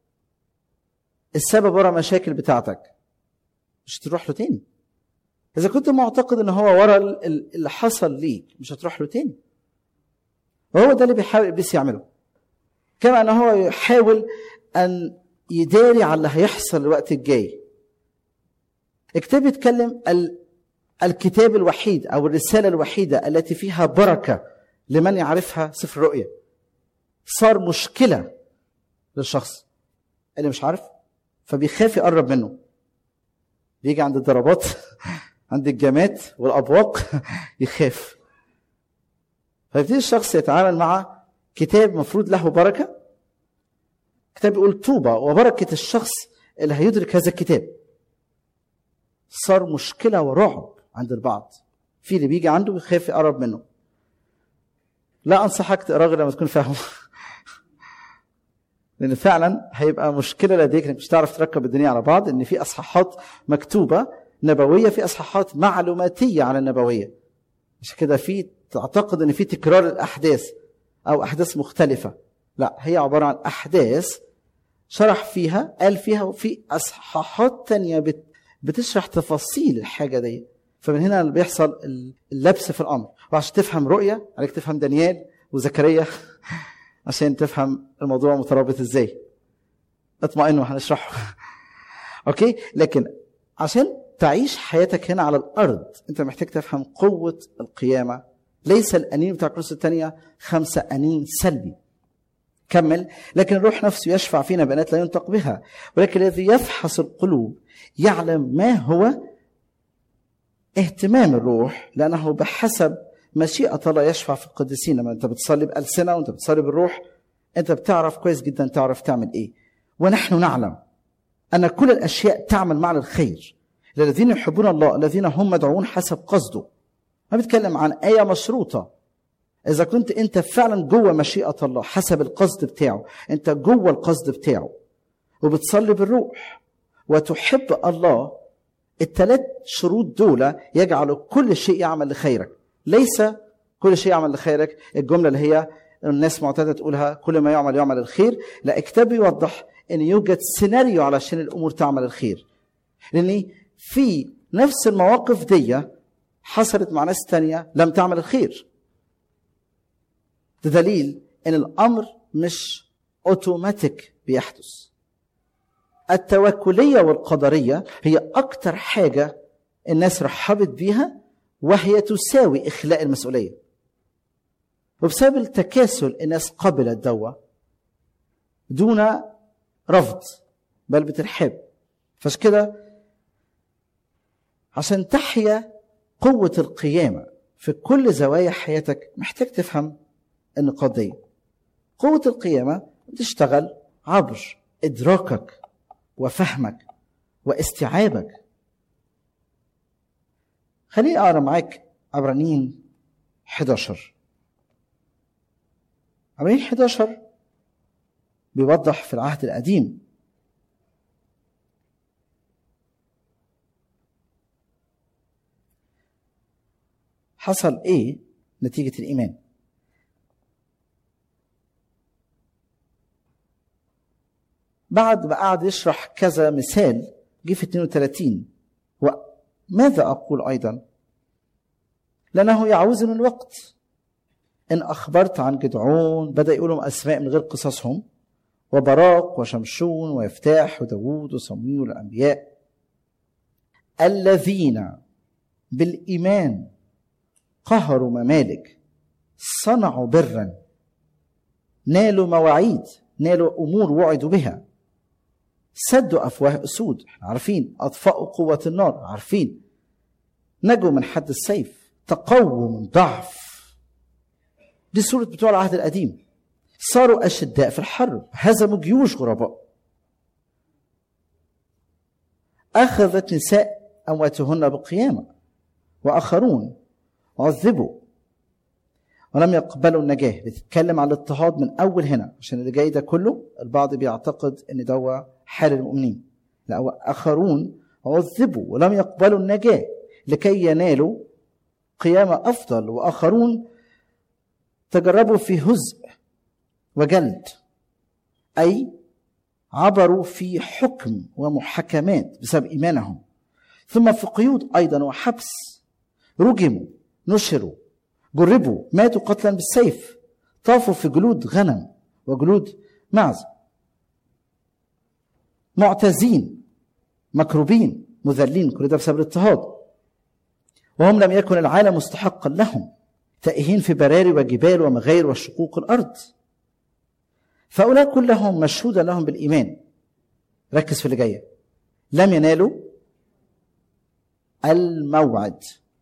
السبب ورا مشاكل بتاعتك مش تروح له تاني إذا كنت معتقد أنه هو ورا اللي حصل ليك مش هتروح له تاني وهو ده اللي بيحاول إبليس يعمله كما أنه هو يحاول أن يداري على اللي هيحصل الوقت الجاي الكتاب يتكلم الكتاب الوحيد أو الرسالة الوحيدة التي فيها بركة لمن يعرفها سفر الرؤيا صار مشكلة للشخص اللي مش عارف فبيخاف يقرب منه بيجي عند الضربات عند الجامات والابواق يخاف فيبتدي الشخص يتعامل مع كتاب مفروض له بركه كتاب يقول طوبى وبركه الشخص اللي هيدرك هذا الكتاب صار مشكله ورعب عند البعض في اللي بيجي عنده يخاف يقرب منه لا انصحك تقراه غير لما تكون فاهمه لان فعلا هيبقى مشكله لديك انك مش هتعرف تركب الدنيا على بعض ان في اصحاحات مكتوبه نبويه في اصحاحات معلوماتيه على النبويه مش كده في تعتقد ان في تكرار الاحداث او احداث مختلفه لا هي عباره عن احداث شرح فيها قال فيها وفي اصحاحات تانية بت بتشرح تفاصيل الحاجه دي فمن هنا بيحصل اللبس في الامر وعشان تفهم رؤيه عليك تفهم دانيال وزكريا عشان تفهم الموضوع مترابط ازاي اطمئنوا هنشرحه اوكي لكن عشان تعيش حياتك هنا على الارض انت محتاج تفهم قوه القيامه ليس الانين بتاع كروس الثانيه خمسه انين سلبي كمل لكن الروح نفسه يشفع فينا بيانات لا ينطق بها ولكن الذي يفحص القلوب يعلم ما هو اهتمام الروح لانه بحسب مشيئه الله يشفع في القديسين لما انت بتصلي بالسنه وانت بتصلي بالروح انت بتعرف كويس جدا تعرف تعمل ايه ونحن نعلم ان كل الاشياء تعمل مع الخير للذين يحبون الله الذين هم مدعوون حسب قصده ما بتكلم عن ايه مشروطه اذا كنت انت فعلا جوه مشيئه الله حسب القصد بتاعه انت جوه القصد بتاعه وبتصلي بالروح وتحب الله الثلاث شروط دول يجعلوا كل شيء يعمل لخيرك ليس كل شيء يعمل لخيرك الجمله اللي هي الناس معتاده تقولها كل ما يعمل يعمل الخير لا الكتاب يوضح ان يوجد سيناريو علشان الامور تعمل الخير لان في نفس المواقف دي حصلت مع ناس تانية لم تعمل الخير ده دليل ان الامر مش اوتوماتيك بيحدث التوكليه والقدريه هي اكتر حاجه الناس رحبت بيها وهي تساوي اخلاء المسؤوليه وبسبب التكاسل الناس قبلت دوا دون رفض بل بترحاب فعشان كده عشان تحيا قوة القيامة في كل زوايا حياتك محتاج تفهم النقاط دي قوة القيامة بتشتغل عبر إدراكك وفهمك واستيعابك خليني أقرأ معاك عبرانيين 11 عبرانيين 11 بيوضح في العهد القديم حصل ايه نتيجة الإيمان بعد ما قعد يشرح كذا مثال جه في 32 وماذا أقول أيضا لأنه يعوزني الوقت إن أخبرت عن جدعون بدأ يقولهم أسماء من غير قصصهم وبراق وشمشون ويفتاح وداوود وصمويل والأنبياء الذين بالإيمان قهروا ممالك صنعوا برا نالوا مواعيد نالوا امور وعدوا بها سدوا افواه اسود احنا عارفين اطفاوا قوه النار عارفين نجوا من حد السيف تقووا من ضعف دي صورة بتوع العهد القديم صاروا أشداء في الحرب هزموا جيوش غرباء أخذت نساء أمواتهن بقيامة وآخرون عذبوا ولم يقبلوا النجاة بتتكلم عن الاضطهاد من أول هنا عشان اللي جاي ده كله البعض بيعتقد إن ده حال المؤمنين لا هو آخرون عذبوا ولم يقبلوا النجاة لكي ينالوا قيامة أفضل وآخرون تجربوا في هزء وجلد أي عبروا في حكم ومحاكمات بسبب إيمانهم ثم في قيود أيضا وحبس رجموا نشروا جربوا ماتوا قتلا بالسيف طافوا في جلود غنم وجلود معز معتزين مكروبين مذلين كل ده بسبب الاضطهاد وهم لم يكن العالم مستحقا لهم تائهين في براري وجبال ومغاير وشقوق الارض فهؤلاء كلهم مشهودا لهم بالايمان ركز في اللي جايه لم ينالوا الموعد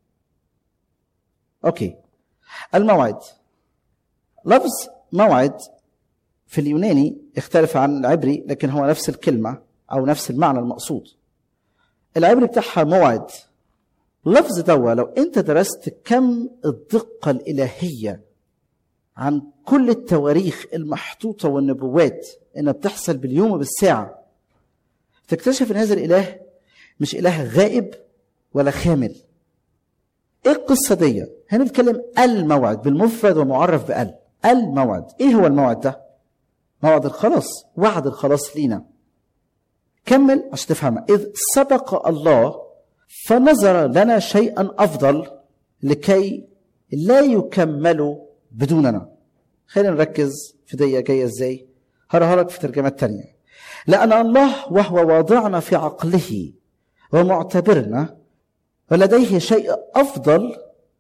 اوكي الموعد لفظ موعد في اليوناني يختلف عن العبري لكن هو نفس الكلمة أو نفس المعنى المقصود العبري بتاعها موعد لفظ دوا لو أنت درست كم الدقة الإلهية عن كل التواريخ المحطوطة والنبوات إنها بتحصل باليوم وبالساعة تكتشف إن هذا الإله مش إله غائب ولا خامل ايه القصه دي هنا بنتكلم الموعد بالمفرد ومعرف بال الموعد ايه هو الموعد ده موعد الخلاص وعد الخلاص لينا كمل عشان تفهمها اذ سبق الله فنظر لنا شيئا افضل لكي لا يكملوا بدوننا خلينا نركز في دي جايه ازاي هقراها لك في ترجمات تانية لأن الله وهو واضعنا في عقله ومعتبرنا ولديه شيء أفضل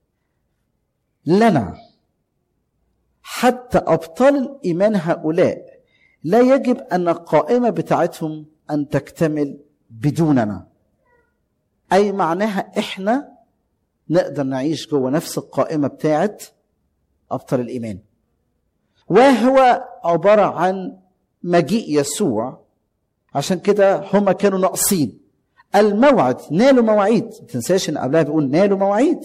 لنا حتى أبطال الإيمان هؤلاء لا يجب أن القائمة بتاعتهم أن تكتمل بدوننا أي معناها إحنا نقدر نعيش جوه نفس القائمة بتاعت أبطال الإيمان وهو عبارة عن مجيء يسوع عشان كده هما كانوا ناقصين الموعد نالوا مواعيد ما تنساش ان قبلها بيقول نالوا مواعيد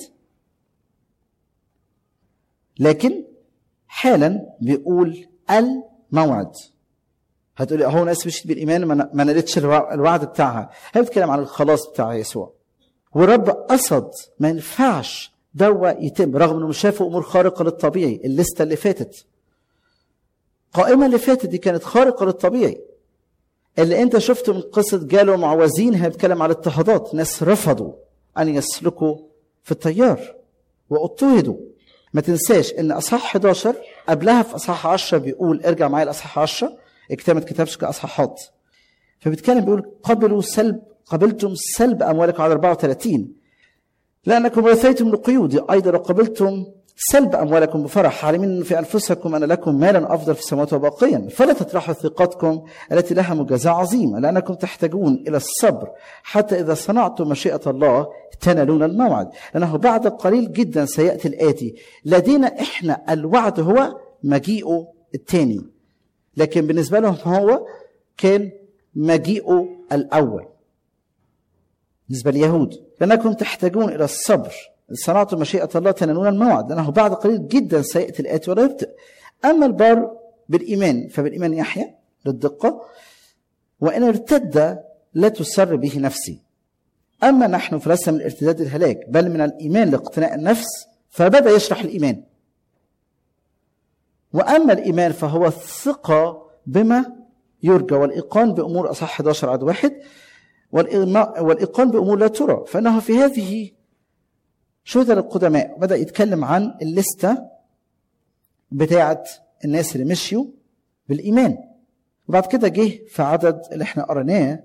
لكن حالا بيقول الموعد هتقولي اهو ناس مشيت بالايمان ما نالتش الوعد بتاعها هي بتتكلم عن الخلاص بتاع يسوع والرب قصد ما ينفعش دوا يتم رغم انه شافوا امور خارقه للطبيعي الليسته اللي فاتت القائمه اللي فاتت دي كانت خارقه للطبيعي اللي انت شفته من قصه جاله معوزين هي بتتكلم على اضطهادات ناس رفضوا ان يسلكوا في التيار واضطهدوا ما تنساش ان اصحاح 11 قبلها في اصحاح 10 بيقول ارجع معايا لاصحاح 10 اكتمت كتابش كاصحاحات فبيتكلم بيقول قبلوا سلب قبلتم سلب اموالكم على 34 لانكم رثيتم لقيودي ايضا قبلتم سلب اموالكم بفرح عالمين في انفسكم ان لكم مالا افضل في السماوات وباقيا فلا تطرحوا ثقتكم التي لها مجازاه عظيمه لانكم تحتاجون الى الصبر حتى اذا صنعتم مشيئه الله تنالون الموعد لانه بعد قليل جدا سياتي الاتي لدينا احنا الوعد هو مجيئه الثاني لكن بالنسبه لهم هو كان مجيئه الاول بالنسبه لليهود لانكم تحتاجون الى الصبر صنعتم مشيئة الله تنالون الموعد لأنه بعد قليل جدا سيأتي الآتي ولا يبطئ أما البار بالإيمان فبالإيمان يحيى للدقة وإن ارتد لا تسر به نفسي أما نحن فلسنا من الارتداد الهلاك بل من الإيمان لاقتناء النفس فبدأ يشرح الإيمان وأما الإيمان فهو الثقة بما يرجى والإيقان بأمور أصح 11 عدد واحد والإيقان بأمور لا ترى فإنه في هذه شهداء القدماء بدأ يتكلم عن الليستة بتاعة الناس اللي مشيوا بالإيمان وبعد كده جه في عدد اللي احنا قريناه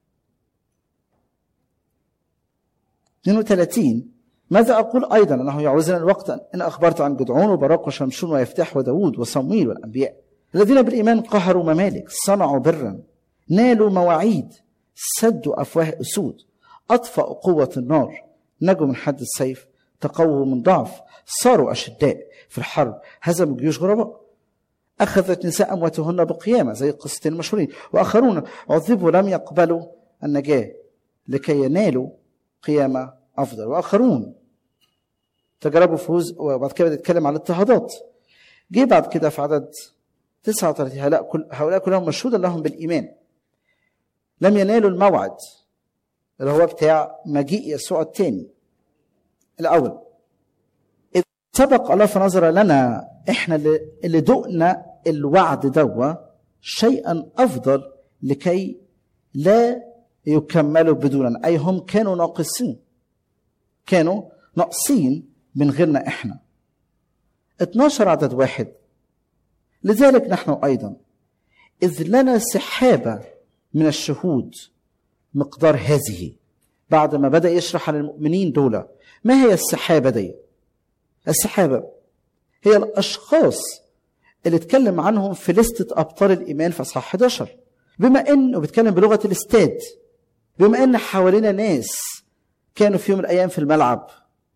32 ماذا أقول أيضا أنه يعوزنا الوقت أن أخبرت عن جدعون وبراق وشمشون ويفتح وداود وصمويل والأنبياء الذين بالإيمان قهروا ممالك صنعوا برا نالوا مواعيد سدوا أفواه أسود أطفأوا قوة النار نجوا من حد السيف تقووا من ضعف صاروا أشداء في الحرب هزموا جيوش غرباء أخذت نساء أمواتهن بقيامة زي القصتين المشهورين وآخرون عذبوا لم يقبلوا النجاة لكي ينالوا قيامة أفضل وآخرون تجربوا فوز وبعد كده بيتكلم عن الاضطهادات جه بعد كده في عدد 39 هؤلاء كل هؤلاء كلهم مشهودا لهم بالإيمان لم ينالوا الموعد اللي هو بتاع مجيء يسوع الثاني الأول إذ سبق الله فنظر لنا إحنا اللي دقنا الوعد دوا شيئا أفضل لكي لا يكملوا بدوننا أي هم كانوا ناقصين كانوا ناقصين من غيرنا إحنا 12 عدد واحد لذلك نحن أيضا إذ لنا سحابة من الشهود مقدار هذه بعد ما بدأ يشرح على المؤمنين دول ما هي السحابة دي السحابة هي الأشخاص اللي اتكلم عنهم في لستة أبطال الإيمان في أصحاح 11 بما إنه بيتكلم بلغة الاستاد بما إن حوالينا ناس كانوا في يوم من الأيام في الملعب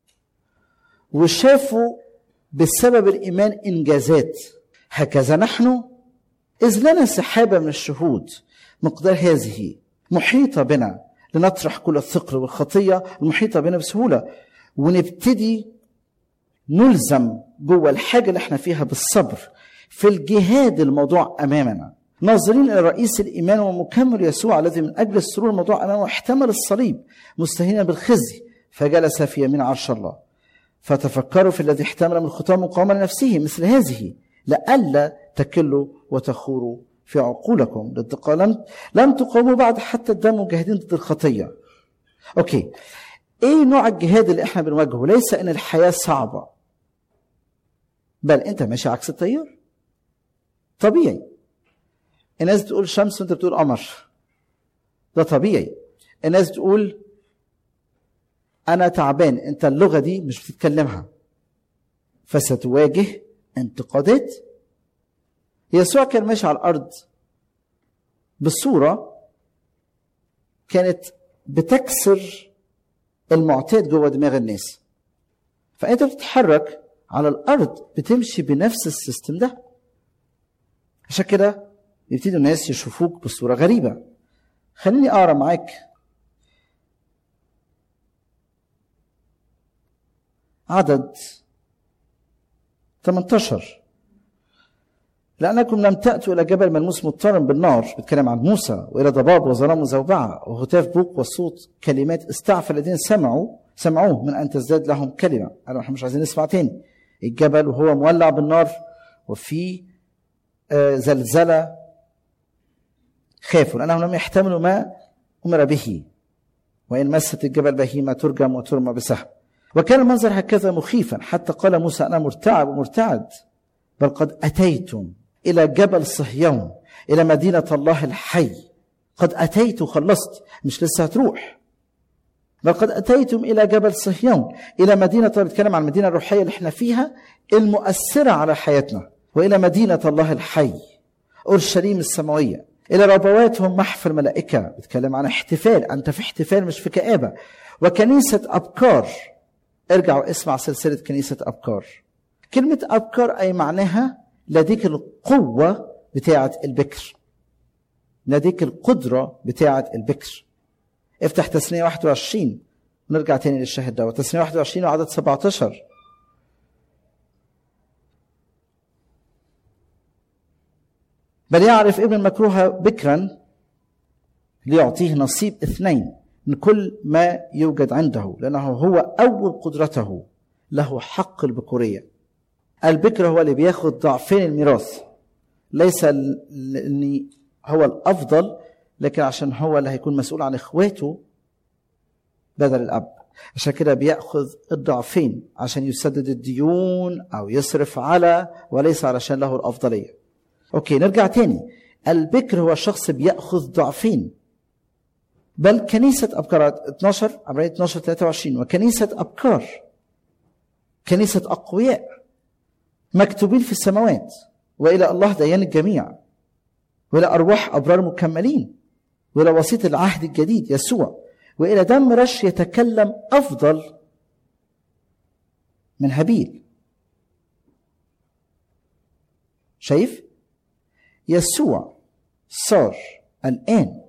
وشافوا بسبب الإيمان إنجازات هكذا نحن إذ لنا سحابة من الشهود مقدار هذه محيطة بنا لنطرح كل الثقل والخطية المحيطة بنا بسهولة ونبتدي نلزم جوه الحاجة اللي احنا فيها بالصبر في الجهاد الموضوع أمامنا ناظرين إلى رئيس الإيمان ومكمل يسوع الذي من أجل السرور الموضوع أمامه احتمل الصليب مستهينا بالخزي فجلس في يمين عرش الله فتفكروا في الذي احتمل من خطاه مقاومة لنفسه مثل هذه لئلا تكلوا وتخوروا في عقولكم للدقة لم لم تقاوموا بعد حتى الدم مجاهدين ضد الخطية. أوكي. إيه نوع الجهاد اللي إحنا بنواجهه؟ ليس إن الحياة صعبة. بل أنت ماشي عكس التيار. طبيعي الناس بتقول شمس وانت بتقول قمر ده طبيعي الناس بتقول انا تعبان انت اللغه دي مش بتتكلمها فستواجه انتقادات يسوع كان ماشي على الارض بصوره كانت بتكسر المعتاد جوه دماغ الناس فانت بتتحرك على الارض بتمشي بنفس السيستم ده عشان كده يبتدوا الناس يشوفوك بصوره غريبه خليني اقرا معاك عدد 18 لأنكم لم تأتوا إلى جبل ملموس مضطرم بالنار بيتكلم عن موسى وإلى ضباب وظلام وزوبعة وهتاف بوق وصوت كلمات استعفى الذين سمعوا سمعوه من أن تزداد لهم كلمة قالوا احنا مش عايزين نسمع تاني الجبل وهو مولع بالنار وفي زلزلة خافوا لأنهم لم يحتملوا ما أمر به وإن مست الجبل بهيمة ترجم وترمى بسهم وكان المنظر هكذا مخيفا حتى قال موسى أنا مرتعب ومرتعد بل قد أتيتم إلى جبل صهيون إلى مدينة الله الحي قد أتيت وخلصت مش لسه هتروح بل قد أتيتم إلى جبل صهيون إلى مدينة بتكلم عن المدينة الروحية اللي احنا فيها المؤثرة على حياتنا وإلى مدينة الله الحي أورشليم السماوية إلى ربواتهم محفى الملائكة بتكلم عن احتفال أنت في احتفال مش في كآبة وكنيسة أبكار ارجع واسمع سلسلة كنيسة أبكار كلمة أبكار أي معناها لديك القوة بتاعة البكر لديك القدرة بتاعة البكر افتح تسنية 21 ونرجع تاني للشاهد ده تسنية 21 وعدد 17 بل يعرف ابن المكروه بكرا ليعطيه نصيب اثنين من كل ما يوجد عنده لأنه هو أول قدرته له حق البكورية البكر هو اللي بياخد ضعفين الميراث ليس لأني هو الأفضل لكن عشان هو اللي هيكون مسؤول عن إخواته بدل الأب عشان كده بياخذ الضعفين عشان يسدد الديون أو يصرف على وليس علشان له الأفضلية أوكي نرجع تاني البكر هو شخص بياخذ ضعفين بل كنيسة أبكار 12 عبرية 12 23 وكنيسة أبكار كنيسة أقوياء مكتوبين في السماوات وإلى الله ديان الجميع وإلى أرواح أبرار مكملين وإلى وسيط العهد الجديد يسوع وإلى دم رش يتكلم أفضل من هابيل شايف يسوع صار الآن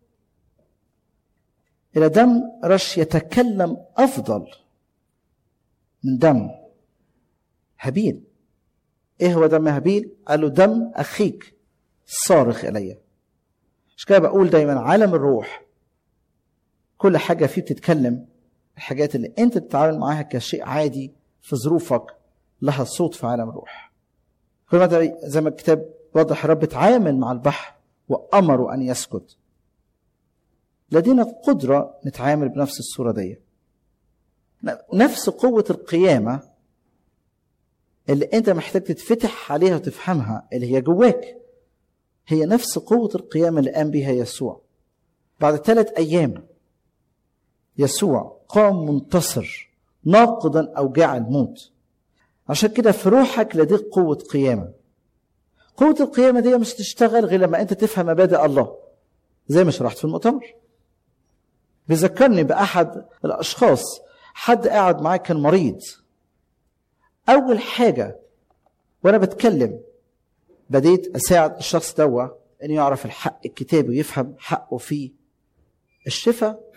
إلى دم رش يتكلم أفضل من دم هابيل إيه هو دم هابيل؟ قال له دم أخيك صارخ إلي مش كده بقول دايما عالم الروح كل حاجة فيه بتتكلم الحاجات اللي أنت بتتعامل معاها كشيء عادي في ظروفك لها صوت في عالم الروح كل ما زي ما الكتاب واضح رب اتعامل مع البحر وأمره أن يسكت لدينا قدرة نتعامل بنفس الصورة دي نفس قوة القيامة اللي انت محتاج تتفتح عليها وتفهمها اللي هي جواك هي نفس قوة القيامة اللي قام بها يسوع بعد ثلاث أيام يسوع قام منتصر ناقضا أوجاع الموت عشان كده في روحك لديك قوة قيامة قوة القيامة دي مش تشتغل غير لما أنت تفهم مبادئ الله زي ما شرحت في المؤتمر بيذكرني بأحد الأشخاص حد قاعد معاه كان مريض أول حاجة وأنا بتكلم بديت أساعد الشخص دوا إنه يعرف الحق الكتابي ويفهم حقه في الشفاء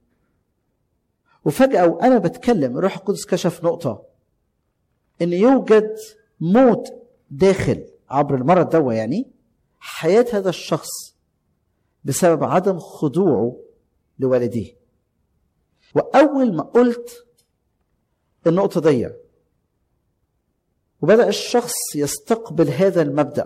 وفجأة وأنا بتكلم الروح القدس كشف نقطة إن يوجد موت داخل عبر المرض دوا يعني حياة هذا الشخص بسبب عدم خضوعه لوالديه وأول ما قلت النقطة دي وبدأ الشخص يستقبل هذا المبدأ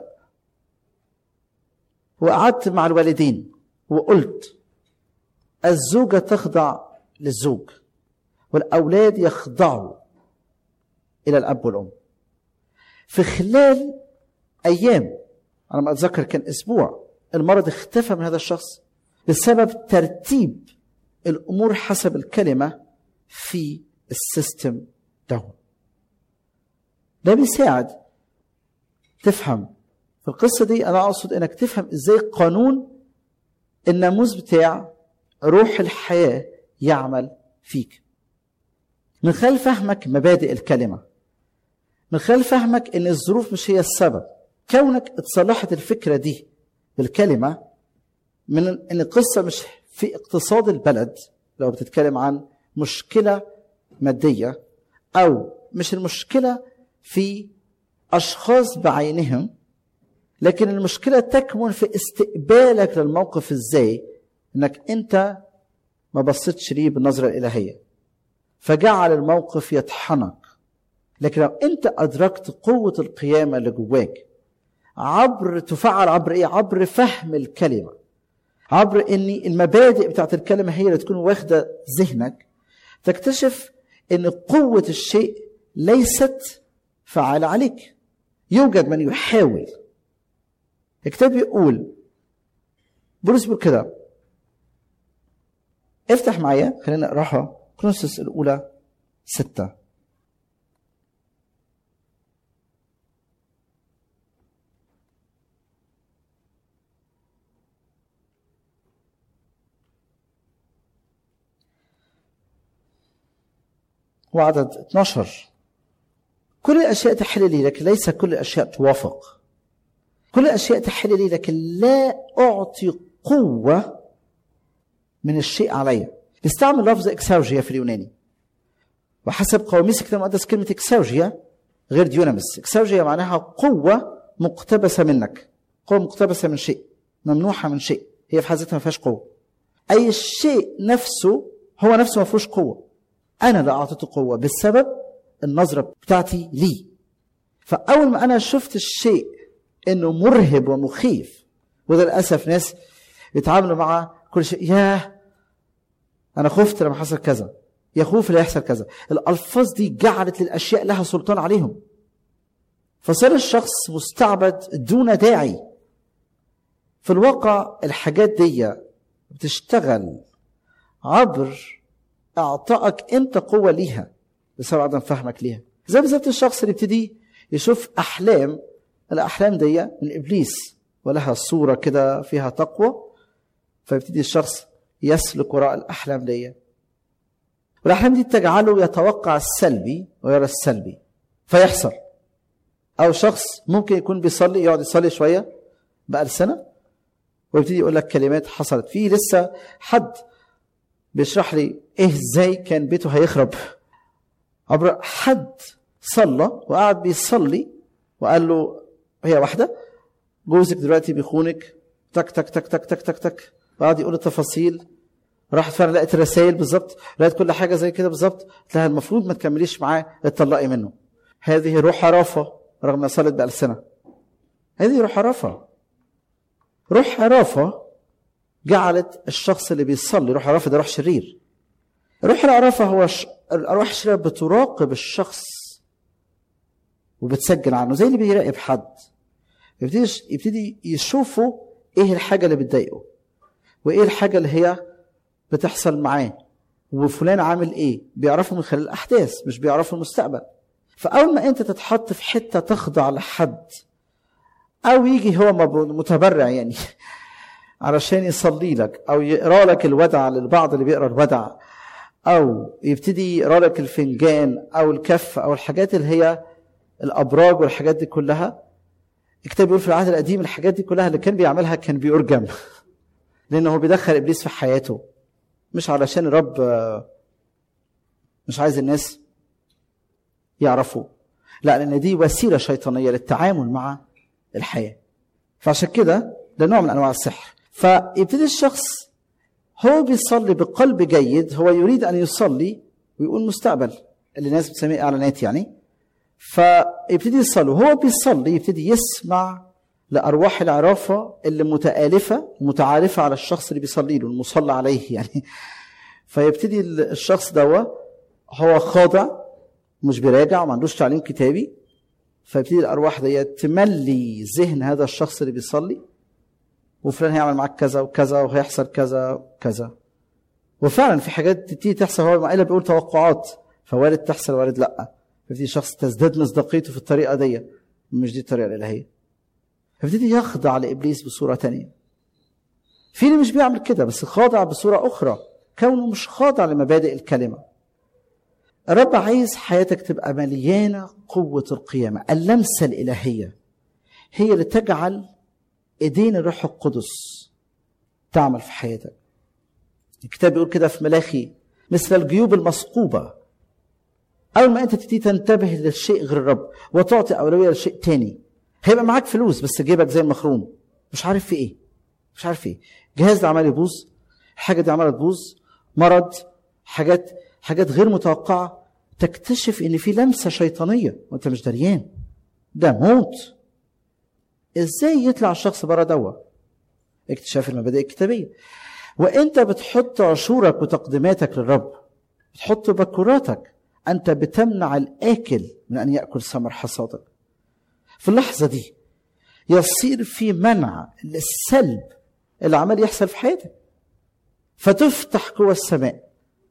وقعدت مع الوالدين وقلت الزوجة تخضع للزوج والأولاد يخضعوا إلى الأب والأم في خلال أيام على ما اتذكر كان اسبوع المرض اختفى من هذا الشخص بسبب ترتيب الامور حسب الكلمه في السيستم ده ده بيساعد تفهم في القصه دي انا اقصد انك تفهم ازاي قانون الناموس بتاع روح الحياه يعمل فيك من خلال فهمك مبادئ الكلمه من خلال فهمك ان الظروف مش هي السبب كونك اتصلحت الفكره دي بالكلمه من ان القصه مش في اقتصاد البلد لو بتتكلم عن مشكله ماديه او مش المشكله في اشخاص بعينهم لكن المشكله تكمن في استقبالك للموقف ازاي انك انت ما بصيتش ليه بالنظره الالهيه فجعل الموقف يطحنك لكن لو انت ادركت قوه القيامه اللي جواك عبر تفعل عبر ايه عبر فهم الكلمه عبر ان المبادئ بتاعت الكلمه هي اللي تكون واخده ذهنك تكتشف ان قوه الشيء ليست فعالة عليك يوجد من يحاول الكتاب بيقول بولس بيقول كده افتح معايا خلينا نقراها كرونسوس الاولى ستة وعدد 12 كل الاشياء تحل لي لكن ليس كل الاشياء توافق كل الاشياء تحل لي لكن لا اعطي قوه من الشيء علي بيستعمل لفظ اكساوجيا في اليوناني وحسب قواميس الكتاب المقدس كلمه اكساوجيا غير ديونامس اكساوجيا معناها قوه مقتبسه منك قوه مقتبسه من شيء ممنوحه من شيء هي في حد ذاتها ما فيهاش قوه اي الشيء نفسه هو نفسه ما فيهوش قوه انا اللي اعطيته قوه بسبب النظره بتاعتي ليه فاول ما انا شفت الشيء انه مرهب ومخيف وده للاسف ناس بيتعاملوا مع كل شيء ياه انا خفت لما حصل كذا يا خوف لا يحصل كذا الالفاظ دي جعلت للاشياء لها سلطان عليهم فصار الشخص مستعبد دون داعي في الواقع الحاجات دي بتشتغل عبر اعطائك انت قوه ليها بسبب عدم فهمك ليها زي بالظبط الشخص اللي يبتدي يشوف احلام الاحلام دي من ابليس ولها صوره كده فيها تقوى فيبتدي الشخص يسلك وراء الاحلام دي والاحلام دي تجعله يتوقع السلبي ويرى السلبي فيحصل او شخص ممكن يكون بيصلي يقعد يصلي شويه بألسنة ويبتدي يقول لك كلمات حصلت فيه لسه حد بيشرح لي ايه ازاي كان بيته هيخرب عبر حد صلى وقعد بيصلي وقال له هي واحده جوزك دلوقتي بيخونك تك تك تك تك تك تك تك وقعد يقول التفاصيل راحت فعلا لقيت الرسائل بالظبط لقيت كل حاجه زي كده بالظبط قلت لها المفروض ما تكمليش معاه اتطلقي منه هذه روح عرافه رغم انها صلت بالسنه هذه روح عرافه روح عرافه جعلت الشخص اللي بيصلي روح عرافه ده روح شرير روح العرافه هو ش... الارواح الشريره بتراقب الشخص وبتسجل عنه زي اللي بيراقب حد يبتدي يبتدي يشوفوا ايه الحاجه اللي بتضايقه وايه الحاجه اللي هي بتحصل معاه وفلان عامل ايه بيعرفوا من خلال الاحداث مش بيعرفوا المستقبل فاول ما انت تتحط في حته تخضع لحد او يجي هو متبرع يعني علشان يصلي لك او يقرا لك الودع للبعض اللي بيقرا الودع او يبتدي يقرا لك الفنجان او الكف او الحاجات اللي هي الابراج والحاجات دي كلها الكتاب بيقول في العهد القديم الحاجات دي كلها اللي كان بيعملها كان بيرجم لانه هو بيدخل ابليس في حياته مش علشان الرب مش عايز الناس يعرفوا لا لان دي وسيله شيطانيه للتعامل مع الحياه فعشان كده ده نوع من انواع السحر فيبتدي الشخص هو بيصلي بقلب جيد هو يريد ان يصلي ويقول مستقبل اللي الناس بتسميه اعلانات يعني فيبتدي يصلي وهو بيصلي يبتدي يسمع لارواح العرافه اللي متالفه متعارفه على الشخص اللي بيصلي له المصلى عليه يعني فيبتدي الشخص دوا هو خاضع مش بيراجع وما عندوش تعليم كتابي فيبتدي الارواح دي تملي ذهن هذا الشخص اللي بيصلي وفلان هيعمل معاك كذا وكذا وهيحصل كذا وكذا وفعلا في حاجات تبتدي تحصل هو ما بيقول توقعات فوارد تحصل وارد لا فيبتدي الشخص تزداد مصداقيته في الطريقه دي مش دي الطريقه الالهيه فيبتدي يخضع لابليس بصوره تانية في اللي مش بيعمل كده بس خاضع بصوره اخرى كونه مش خاضع لمبادئ الكلمه الرب عايز حياتك تبقى مليانه قوه القيامه اللمسه الالهيه هي اللي تجعل ايدين الروح القدس تعمل في حياتك الكتاب بيقول كده في ملاخي مثل الجيوب المثقوبه اول ما انت تبتدي تنتبه للشيء غير الرب وتعطي اولويه لشيء تاني هيبقى معاك فلوس بس جيبك زي المخروم مش عارف في ايه مش عارف في ايه جهاز ده عمال يبوظ الحاجه دي عماله تبوظ مرض حاجات حاجات غير متوقعه تكتشف ان في لمسه شيطانيه وانت مش دريان ده موت ازاي يطلع الشخص بره دوا اكتشاف المبادئ الكتابيه وانت بتحط عشورك وتقديماتك للرب بتحط بكوراتك انت بتمنع الاكل من ان ياكل ثمر حصادك في اللحظه دي يصير في منع للسلب اللي عمال يحصل في حياتك فتفتح قوى السماء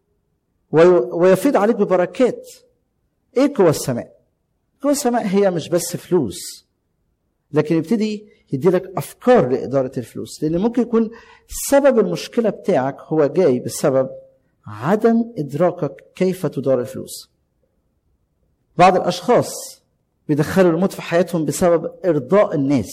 ويفيض عليك ببركات ايه قوى السماء قوى السماء هي مش بس فلوس لكن يبتدي يدي لك افكار لاداره الفلوس لان ممكن يكون سبب المشكله بتاعك هو جاي بسبب عدم ادراكك كيف تدار الفلوس بعض الاشخاص بيدخلوا الموت في حياتهم بسبب ارضاء الناس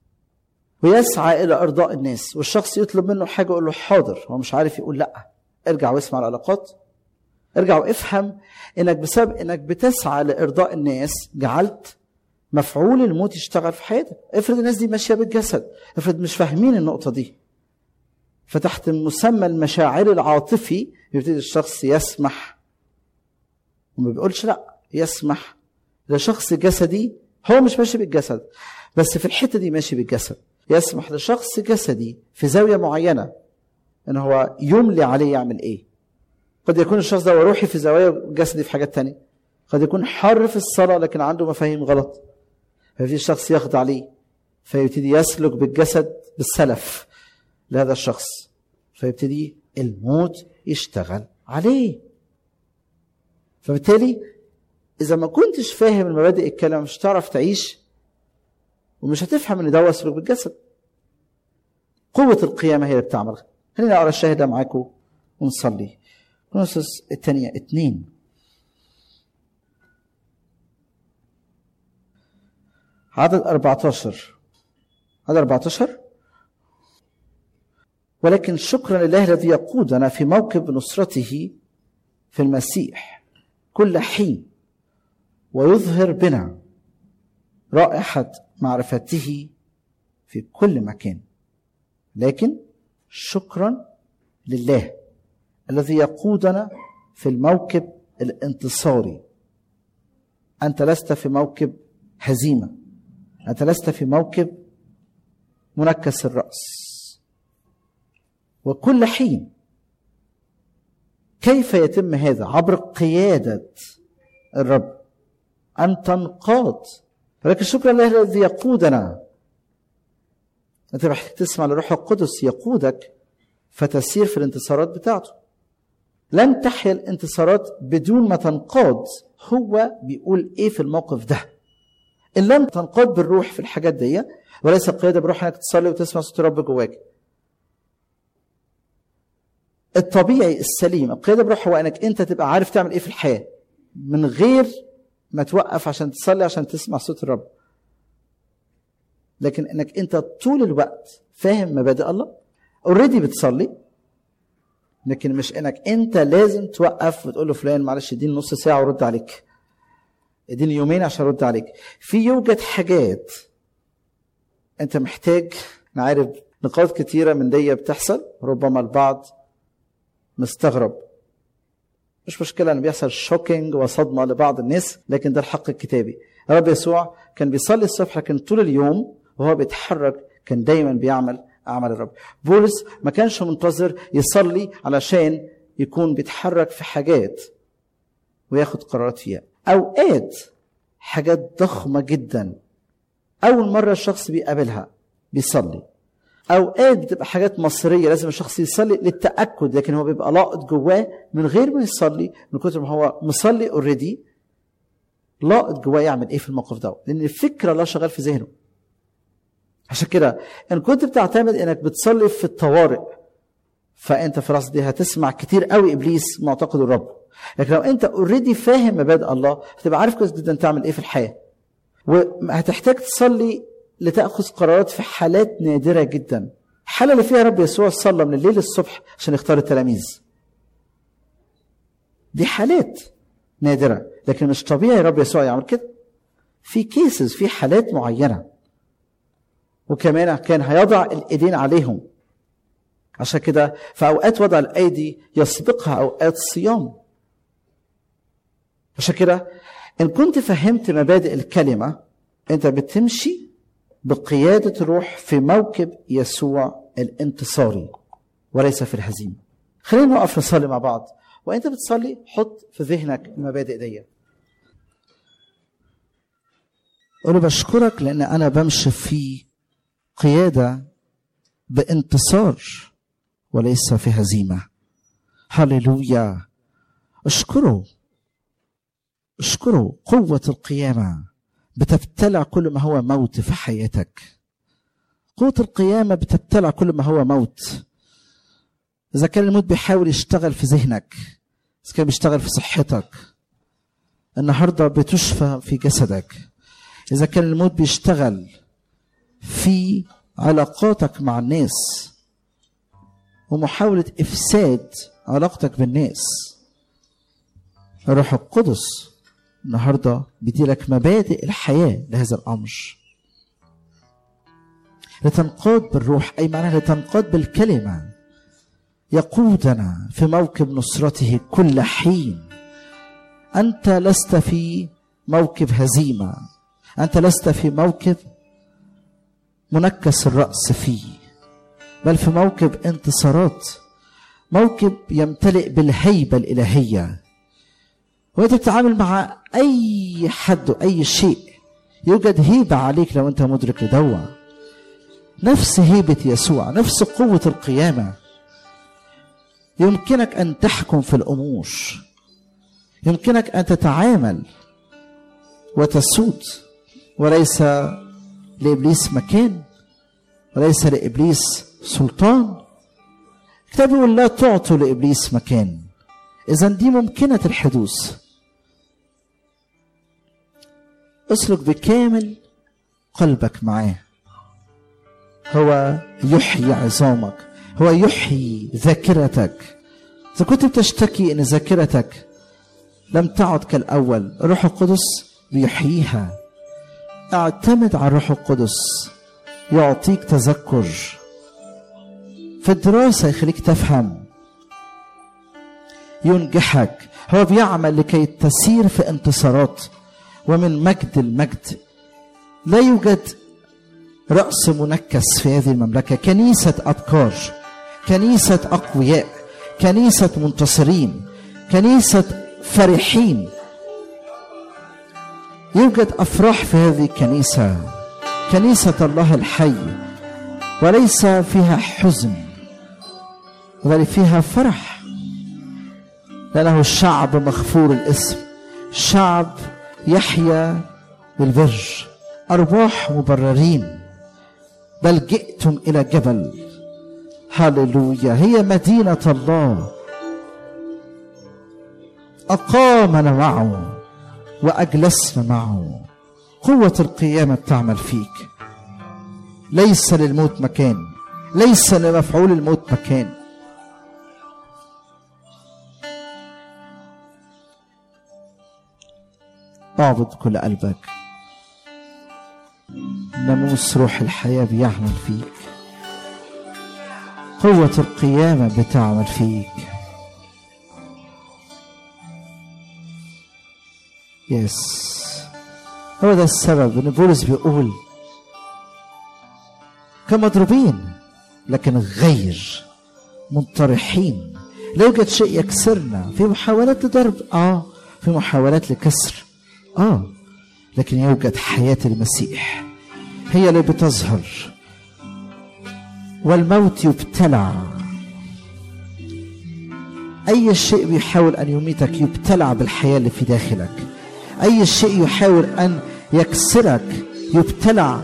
ويسعى الى ارضاء الناس والشخص يطلب منه حاجه يقول له حاضر هو مش عارف يقول لا ارجع واسمع العلاقات ارجع وافهم انك بسبب انك بتسعى لارضاء الناس جعلت مفعول الموت يشتغل في حياتك افرض الناس دي ماشيه بالجسد افرض مش فاهمين النقطه دي فتحت مسمى المشاعر العاطفي يبتدي الشخص يسمح وما بيقولش لا يسمح لشخص جسدي هو مش ماشي بالجسد بس في الحته دي ماشي بالجسد يسمح لشخص جسدي في زاويه معينه ان هو يملي عليه يعمل ايه قد يكون الشخص ده روحي في زوايا جسدي في حاجات تانية قد يكون حر في الصلاة لكن عنده مفاهيم غلط ففي الشخص يخضع ليه فيبتدي يسلك بالجسد بالسلف لهذا الشخص فيبتدي الموت يشتغل عليه فبالتالي إذا ما كنتش فاهم المبادئ الكلام مش هتعرف تعيش ومش هتفهم ان ده سلوك بالجسد قوة القيامة هي اللي بتعمل خلينا أقرأ الشاهدة معاكم ونصلي كونسوس الثانية اتنين عدد 14 عدد 14 ولكن شكرا لله الذي يقودنا في موكب نصرته في المسيح كل حين ويظهر بنا رائحة معرفته في كل مكان لكن شكرا لله الذي يقودنا في الموكب الانتصاري انت لست في موكب هزيمه انت لست في موكب منكس الراس وكل حين كيف يتم هذا عبر قياده الرب ان تنقاد ولكن شكرا لله الذي يقودنا انت محتاج تسمع للروح القدس يقودك فتسير في الانتصارات بتاعته لن تحيا الانتصارات بدون ما تنقاد هو بيقول ايه في الموقف ده ان لم تنقاد بالروح في الحاجات دي وليس القياده بالروح انك تصلي وتسمع صوت الرب جواك الطبيعي السليم القياده بالروح هو انك انت تبقى عارف تعمل ايه في الحياه من غير ما توقف عشان تصلي عشان تسمع صوت الرب لكن انك انت طول الوقت فاهم مبادئ الله اوريدي بتصلي لكن مش انك انت لازم توقف وتقول له فلان معلش اديني نص ساعه وارد عليك اديني يومين عشان ارد عليك في يوجد حاجات انت محتاج نعرف نقاط كتيره من دي بتحصل ربما البعض مستغرب مش مشكله ان بيحصل شوكينج وصدمه لبعض الناس لكن ده الحق الكتابي الرب يسوع كان بيصلي الصبح لكن طول اليوم وهو بيتحرك كان دايما بيعمل اعمال الرب بولس ما كانش منتظر يصلي علشان يكون بيتحرك في حاجات وياخد قرارات فيها اوقات حاجات ضخمة جدا أول مرة الشخص بيقابلها بيصلي أوقات بتبقى حاجات مصرية لازم الشخص يصلي للتأكد لكن هو بيبقى لاقط جواه من غير ما يصلي من كتر ما هو مصلي اوريدي لاقط جواه يعمل ايه في الموقف ده لأن الفكرة لا شغال في ذهنه عشان كده ان كنت بتعتمد انك بتصلي في الطوارئ فانت في الراس دي هتسمع كتير قوي ابليس معتقد الرب لكن لو انت اوريدي فاهم مبادئ الله هتبقى عارف كويس جدا تعمل ايه في الحياه وهتحتاج تصلي لتاخذ قرارات في حالات نادره جدا الحاله اللي فيها رب يسوع صلى من الليل للصبح عشان يختار التلاميذ دي حالات نادره لكن مش طبيعي رب يسوع يعمل كده في كيسز في حالات معينه وكمان كان هيضع الايدين عليهم عشان كده في اوقات وضع الايدي يسبقها اوقات صيام عشان كده ان كنت فهمت مبادئ الكلمه انت بتمشي بقياده الروح في موكب يسوع الانتصاري وليس في الهزيمه خلينا نقف نصلي مع بعض وانت بتصلي حط في ذهنك المبادئ دي قول بشكرك لان انا بمشي في قياده بانتصار وليس في هزيمه هللويا اشكره اشكره قوه القيامه بتبتلع كل ما هو موت في حياتك قوه القيامه بتبتلع كل ما هو موت اذا كان الموت بيحاول يشتغل في ذهنك اذا كان بيشتغل في صحتك النهارده بتشفى في جسدك اذا كان الموت بيشتغل في علاقاتك مع الناس ومحاولة إفساد علاقتك بالناس الروح القدس النهاردة بيديلك مبادئ الحياة لهذا الأمر لتنقاد بالروح أي معناها لتنقاد بالكلمة يقودنا في موكب نصرته كل حين أنت لست في موكب هزيمة أنت لست في موكب منكس الرأس فيه بل في موكب انتصارات موكب يمتلئ بالهيبة الإلهية وانت بتتعامل مع أي حد وأي شيء يوجد هيبة عليك لو أنت مدرك لدوا نفس هيبة يسوع نفس قوة القيامة يمكنك أن تحكم في الأمور يمكنك أن تتعامل وتسود وليس لابليس مكان وليس لابليس سلطان الكتاب يقول لا تعطوا لابليس مكان اذا دي ممكنه الحدوث اسلك بكامل قلبك معاه هو يحيي عظامك هو يحيي ذاكرتك اذا كنت بتشتكي ان ذاكرتك لم تعد كالاول الروح القدس بيحييها اعتمد على الروح القدس يعطيك تذكر في الدراسة يخليك تفهم ينجحك هو بيعمل لكي تسير في انتصارات ومن مجد المجد لا يوجد رأس منكس في هذه المملكة كنيسة أبكار كنيسة أقوياء كنيسة منتصرين كنيسة فرحين يوجد افراح في هذه الكنيسه كنيسه الله الحي وليس فيها حزن بل فيها فرح لانه الشعب مغفور الاسم شعب يحيا بالبر ارواح مبررين بل جئتم الى جبل هللويا هي مدينه الله اقامنا معه واجلسنا معه قوه القيامه بتعمل فيك ليس للموت مكان ليس لمفعول الموت مكان اعبد كل قلبك ناموس روح الحياه بيعمل فيك قوه القيامه بتعمل فيك يس هو ده السبب ان بولس بيقول كمضروبين لكن غير منطرحين لا يوجد شيء يكسرنا في محاولات لضرب اه في محاولات لكسر اه لكن يوجد حياة المسيح هي اللي بتظهر والموت يبتلع أي شيء بيحاول أن يميتك يبتلع بالحياة اللي في داخلك أي شيء يحاول أن يكسرك يبتلع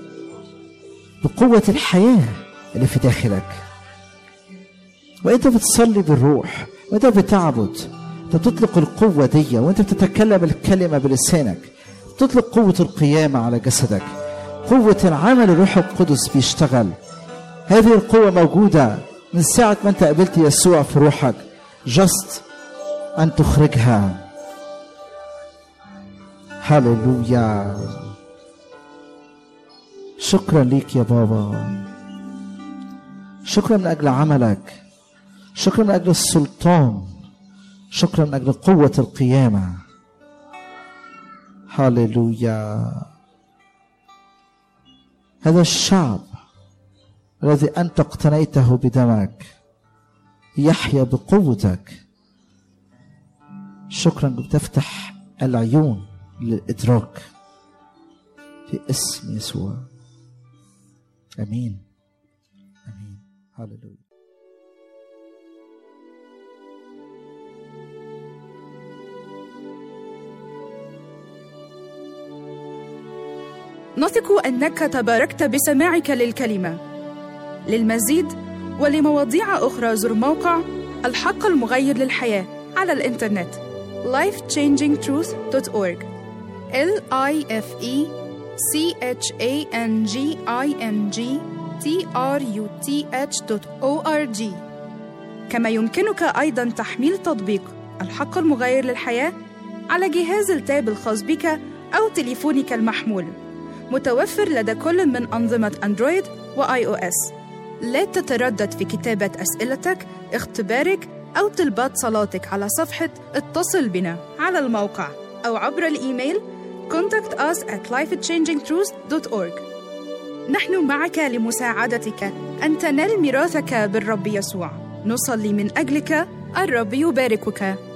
بقوة الحياة اللي في داخلك وانت بتصلي بالروح وانت بتعبد انت بتطلق القوة دي وانت بتتكلم الكلمة بلسانك تطلق قوة القيامة على جسدك قوة العمل الروح القدس بيشتغل هذه القوة موجودة من ساعة ما انت قابلت يسوع في روحك جست أن تخرجها هللويا شكرا ليك يا بابا شكرا من أجل عملك شكرا من أجل السلطان شكرا من أجل قوة القيامة هللويا هذا الشعب الذي أنت اقتنيته بدمك يحيا بقوتك شكرا بتفتح العيون للإدراك في اسم يسوع امين امين هللويا نثق انك تباركت بسماعك للكلمه للمزيد ولمواضيع اخرى زر موقع الحق المغير للحياه على الانترنت lifechangingtruth.org l i f e c h a n g i n g t r u t h o r g كما يمكنك ايضا تحميل تطبيق الحق المغير للحياه على جهاز التاب الخاص بك او تليفونك المحمول متوفر لدى كل من أنظمة أندرويد وآي أو إس. لا تتردد في كتابة أسئلتك، اختبارك أو طلبات صلاتك على صفحة اتصل بنا على الموقع أو عبر الإيميل contact us at lifechangingtruth.org نحن معك لمساعدتك أن تنال ميراثك بالرب يسوع نصلي من أجلك الرب يباركك